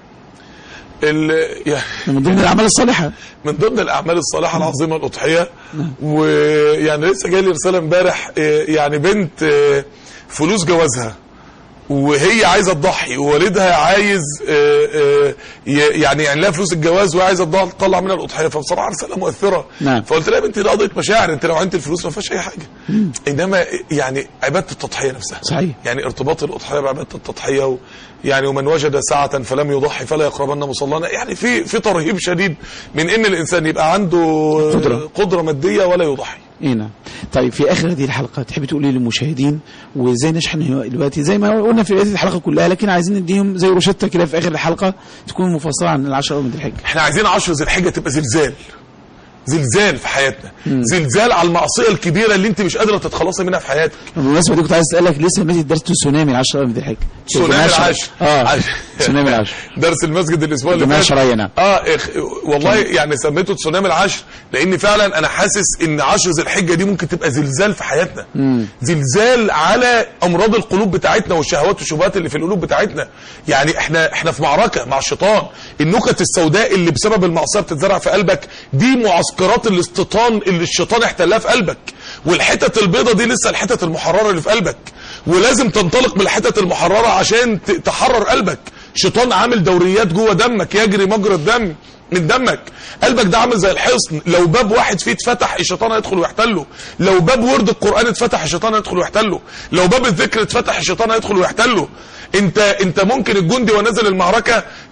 ال- يا- من ضمن الاعمال الصالحه من ضمن الاعمال الصالحه العظيمه الاضحيه ويعني لسه جاي لي رساله امبارح آه، يعني بنت آه، فلوس جوازها وهي عايزه تضحي ووالدها عايز آه، آه، ي- يعني يعني لها فلوس الجواز وهي عايزه تض- تطلع منها الاضحيه فبصراحه رساله مؤثره نعم. فقلت لها يا بنتي ده قضيه مشاعر انت لو عندت الفلوس ما فيهاش اي حاجه انما يعني عباده التضحيه نفسها صحيح. يعني ارتباط الاضحيه بعباده التضحيه و يعني ومن وجد ساعة فلم يضحي فلا يقربن مصلانا يعني في في ترهيب شديد من ان الانسان يبقى عنده قدرة. قدرة مادية ولا يضحي اي نعم طيب في اخر هذه الحلقه تحب تقولي للمشاهدين وازاي نشحن دلوقتي زي ما قلنا في بدايه الحلقه كلها لكن عايزين نديهم زي روشته كده في اخر الحلقه تكون مفصله عن العشر اول من ذي الحجه احنا عايزين عشر ذي الحجة تبقى زلزال زلزال في حياتنا زلزال على المعصية الكبيرة اللي انت مش قادرة تتخلصي منها في حياتك بالمناسبه دي كنت عايز اسالك لسه ماشي درس تسونامي العشر اول من ذي الحجه تسونامي العشر اه عش- تسونامي العشر درس المسجد الاسبوع اللي جماعة فات شرعية، نعم. اه إخ... والله يعني سميته تسونامي العشر لان فعلا انا حاسس ان عشر ذي الحجه دي ممكن تبقى زلزال في حياتنا زلزال على امراض القلوب بتاعتنا والشهوات والشبهات اللي في القلوب بتاعتنا يعني احنا احنا في معركه مع الشيطان النكت السوداء اللي بسبب المعصيه بتتزرع في قلبك دي معسكرات الاستيطان اللي الشيطان احتلها في قلبك والحتت البيضه دي لسه الحتت المحرره اللي في قلبك ولازم تنطلق من الحتت المحرره عشان ت- تحرر قلبك شيطان عامل دوريات جوه دمك يجري مجرى الدم من دمك قلبك ده عامل زي الحصن لو باب واحد فيه اتفتح الشيطان هيدخل ويحتله لو باب ورد القران اتفتح الشيطان هيدخل ويحتله لو باب الذكر اتفتح الشيطان هيدخل ويحتله انت انت ممكن الجندي ونازل المعركه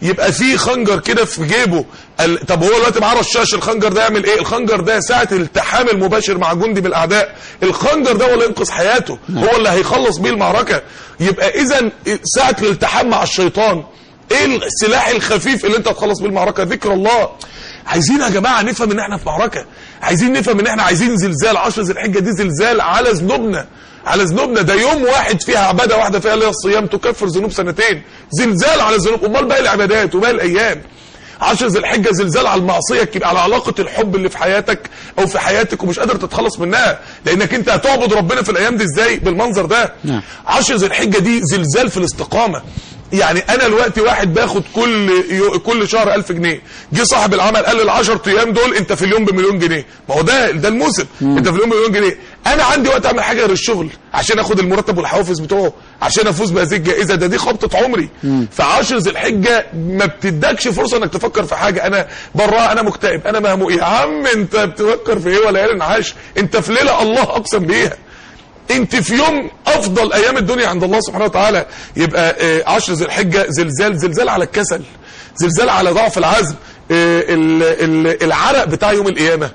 يبقى في خنجر كده في جيبه ال... طب هو دلوقتي معاه رشاش الخنجر ده يعمل ايه الخنجر ده ساعه الالتحام المباشر مع جندي من الاعداء الخنجر ده هو اللي ينقذ حياته هو اللي هيخلص بيه المعركه يبقى اذا ساعه الالتحام مع الشيطان ايه السلاح الخفيف اللي انت هتخلص بيه المعركه ذكر الله عايزين يا جماعه نفهم ان احنا في معركه عايزين نفهم ان احنا عايزين زلزال 10 ذي الحجه دي زلزال على ذنوبنا على ذنوبنا ده يوم واحد فيها عباده واحده فيها اللي هي الصيام تكفر ذنوب سنتين زلزال على الذنوب امال باقي العبادات وباقي الايام 10 ذي الحجه زلزال على المعصيه الكبيرة، على علاقه الحب اللي في حياتك او في حياتك ومش قادر تتخلص منها لانك انت هتعبد ربنا في الايام دي ازاي بالمنظر ده نعم. 10 ذي الحجه دي زلزال في الاستقامه يعني انا دلوقتي واحد باخد كل يو كل شهر 1000 جنيه جه صاحب العمل قال لي ال 10 ايام دول انت في اليوم بمليون جنيه ما هو ده ده الموسم انت في اليوم بمليون جنيه انا عندي وقت اعمل حاجه غير الشغل عشان اخد المرتب والحوافز بتوعه عشان افوز بهذه الجائزه ده دي خبطه عمري ف 10 ذي الحجه ما بتدكش فرصه انك تفكر في حاجه انا براها انا مكتئب انا مهموم يا عم انت بتفكر في ايه ولا ايه انعاش انت في ليله الله اقسم بيها انت في يوم افضل ايام الدنيا عند الله سبحانه وتعالى يبقى آه، عشر ذي الحجه زلزال زلزال على الكسل زلزال على ضعف العزم آه، ال- ال- العرق بتاع يوم القيامه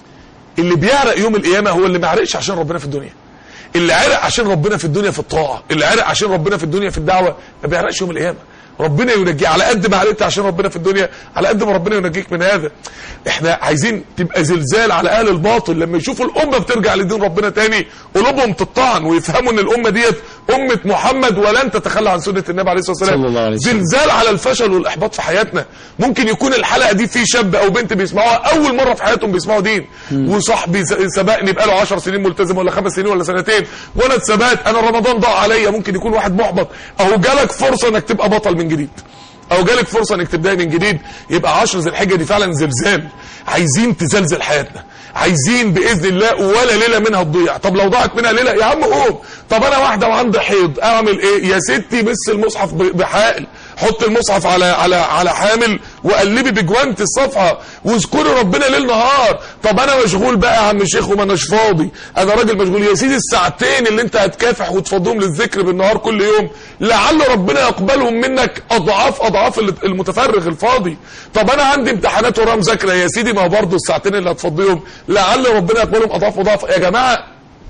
اللي بيعرق يوم القيامه هو اللي ما عرقش عشان ربنا في الدنيا اللي عرق عشان ربنا في الدنيا في الطاعه اللي عرق عشان ربنا في الدنيا في الدعوه ما بيعرقش يوم القيامه ربنا ينجيه على قد ما عرقت عشان ربنا في الدنيا على قد ما ربنا ينجيك من هذا احنا عايزين تبقى زلزال على اهل الباطل لما يشوفوا الامه بترجع لدين ربنا تاني قلوبهم تطعن ويفهموا ان الامه ديت امه محمد ولن تتخلى عن سنه النبي عليه الصلاه والسلام صلى الله عليه وسلم. زلزال على الفشل والاحباط في حياتنا ممكن يكون الحلقه دي في شاب او بنت بيسمعوها اول مره في حياتهم بيسمعوا دين وصاحبي س- سبقني بقاله 10 سنين ملتزم ولا خمس سنين ولا سنتين وانا اتثبت انا رمضان ضاع عليا ممكن يكون واحد محبط اهو جالك فرصه انك تبقى بطل من جديد او جالك فرصه انك تبداي من جديد يبقى 10 ذي الحجه دي فعلا زلزال عايزين تزلزل حياتنا عايزين باذن الله ولا ليله منها تضيع طب لو ضاعت منها ليله يا عم قوم طب انا واحده وعندي حيض اعمل ايه يا ستي بس المصحف ب- بحائل حط المصحف على على على حامل وقلبي بجوانت الصفحه واذكري ربنا ليل نهار طب انا مشغول بقى يا عم شيخ وما اناش فاضي انا راجل مشغول يا سيدي الساعتين اللي انت هتكافح وتفضيهم للذكر بالنهار كل يوم لعل ربنا يقبلهم منك اضعاف اضعاف ال- المتفرغ الفاضي طب انا عندي امتحانات ورايا مذاكره يا سيدي ما هو برضه الساعتين اللي هتفضيهم لعل ربنا يقبلهم اضعاف اضعاف يا جماعه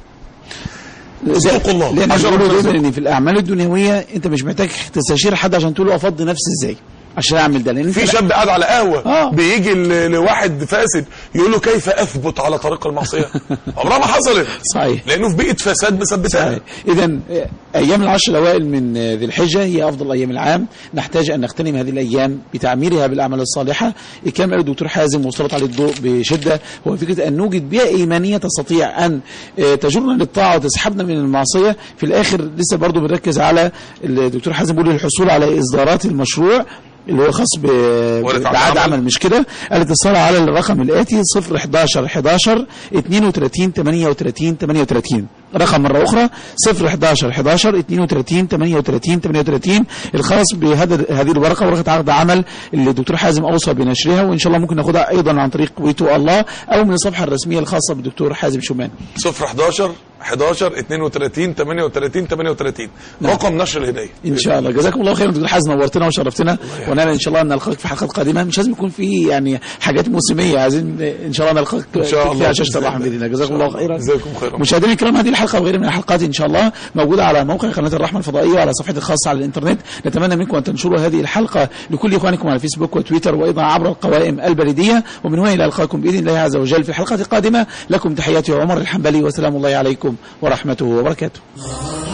صدق الله. لان عشان بيقولوا ربنا دايما يرزقك. ان في الاعمال الدنيويه انت مش محتاج تستشير حد عشان تقول له افضي نفسي ازاي عشان اعمل ده لان في انت شاب قاعد على قهوه آه. بيجي ل- لواحد فاسد يقول له كيف اثبت على طريق المعصيه عمرها ما حصلت صحيح لانه في بيئه فساد مثبتها اذا ايام العشر الاوائل من آه، ذي الحجه هي افضل ايام العام نحتاج ان نغتنم هذه الايام بتعميرها بالاعمال الصالحه الكلام قاله الدكتور حازم وسلط عليه الضوء بشده هو فكره ان نوجد بيئه ايمانيه تستطيع ان آه، تجرنا للطاعه وتسحبنا من المعصيه في الاخر لسه برضه بنركز على الدكتور حازم بيقول الحصول على اصدارات المشروع اللي هو خاص ب- ورقة بعقد عمل. عمل مش كده الاتصال على الرقم الآتي 0 11 11 32 38 38 رقم مرة أخرى 0 11 11 32 38 38 الخاص بهذا هذه الورقة ورقة عقد عمل اللي الدكتور حازم أوصى بنشرها وإن شاء الله ممكن ناخدها أيضا عن طريق ويتو الله أو من الصفحة الرسمية الخاصة بالدكتور حازم شومان 0 11 11 32 38 38 رقم نشر الهدايه ان شاء الله جزاكم الله خيرا دكتور حازم نورتنا وشرفتنا ونال ان شاء الله ان نلقاك في حلقات قادمه مش لازم يكون في يعني حاجات موسميه عايزين ان شاء الله نلقاك إن شاء الله. في شاشه الرحمه باذن الله جزاكم الله خيرا جزاكم خيرا. مشاهدينا الكرام هذه الحلقه وغيرها من الحلقات ان شاء الله موجوده على موقع قناه الرحمه الفضائيه وعلى صفحتي الخاصه على الانترنت نتمنى منكم ان تنشروا هذه الحلقه لكل اخوانكم على الفيسبوك وتويتر وايضا عبر القوائم البريديه ومن هنا الى القاكم باذن الله عز وجل في الحلقات القادمه لكم تحياتي عمر الحنبلي وسلام الله عليكم ورحمته وبركاته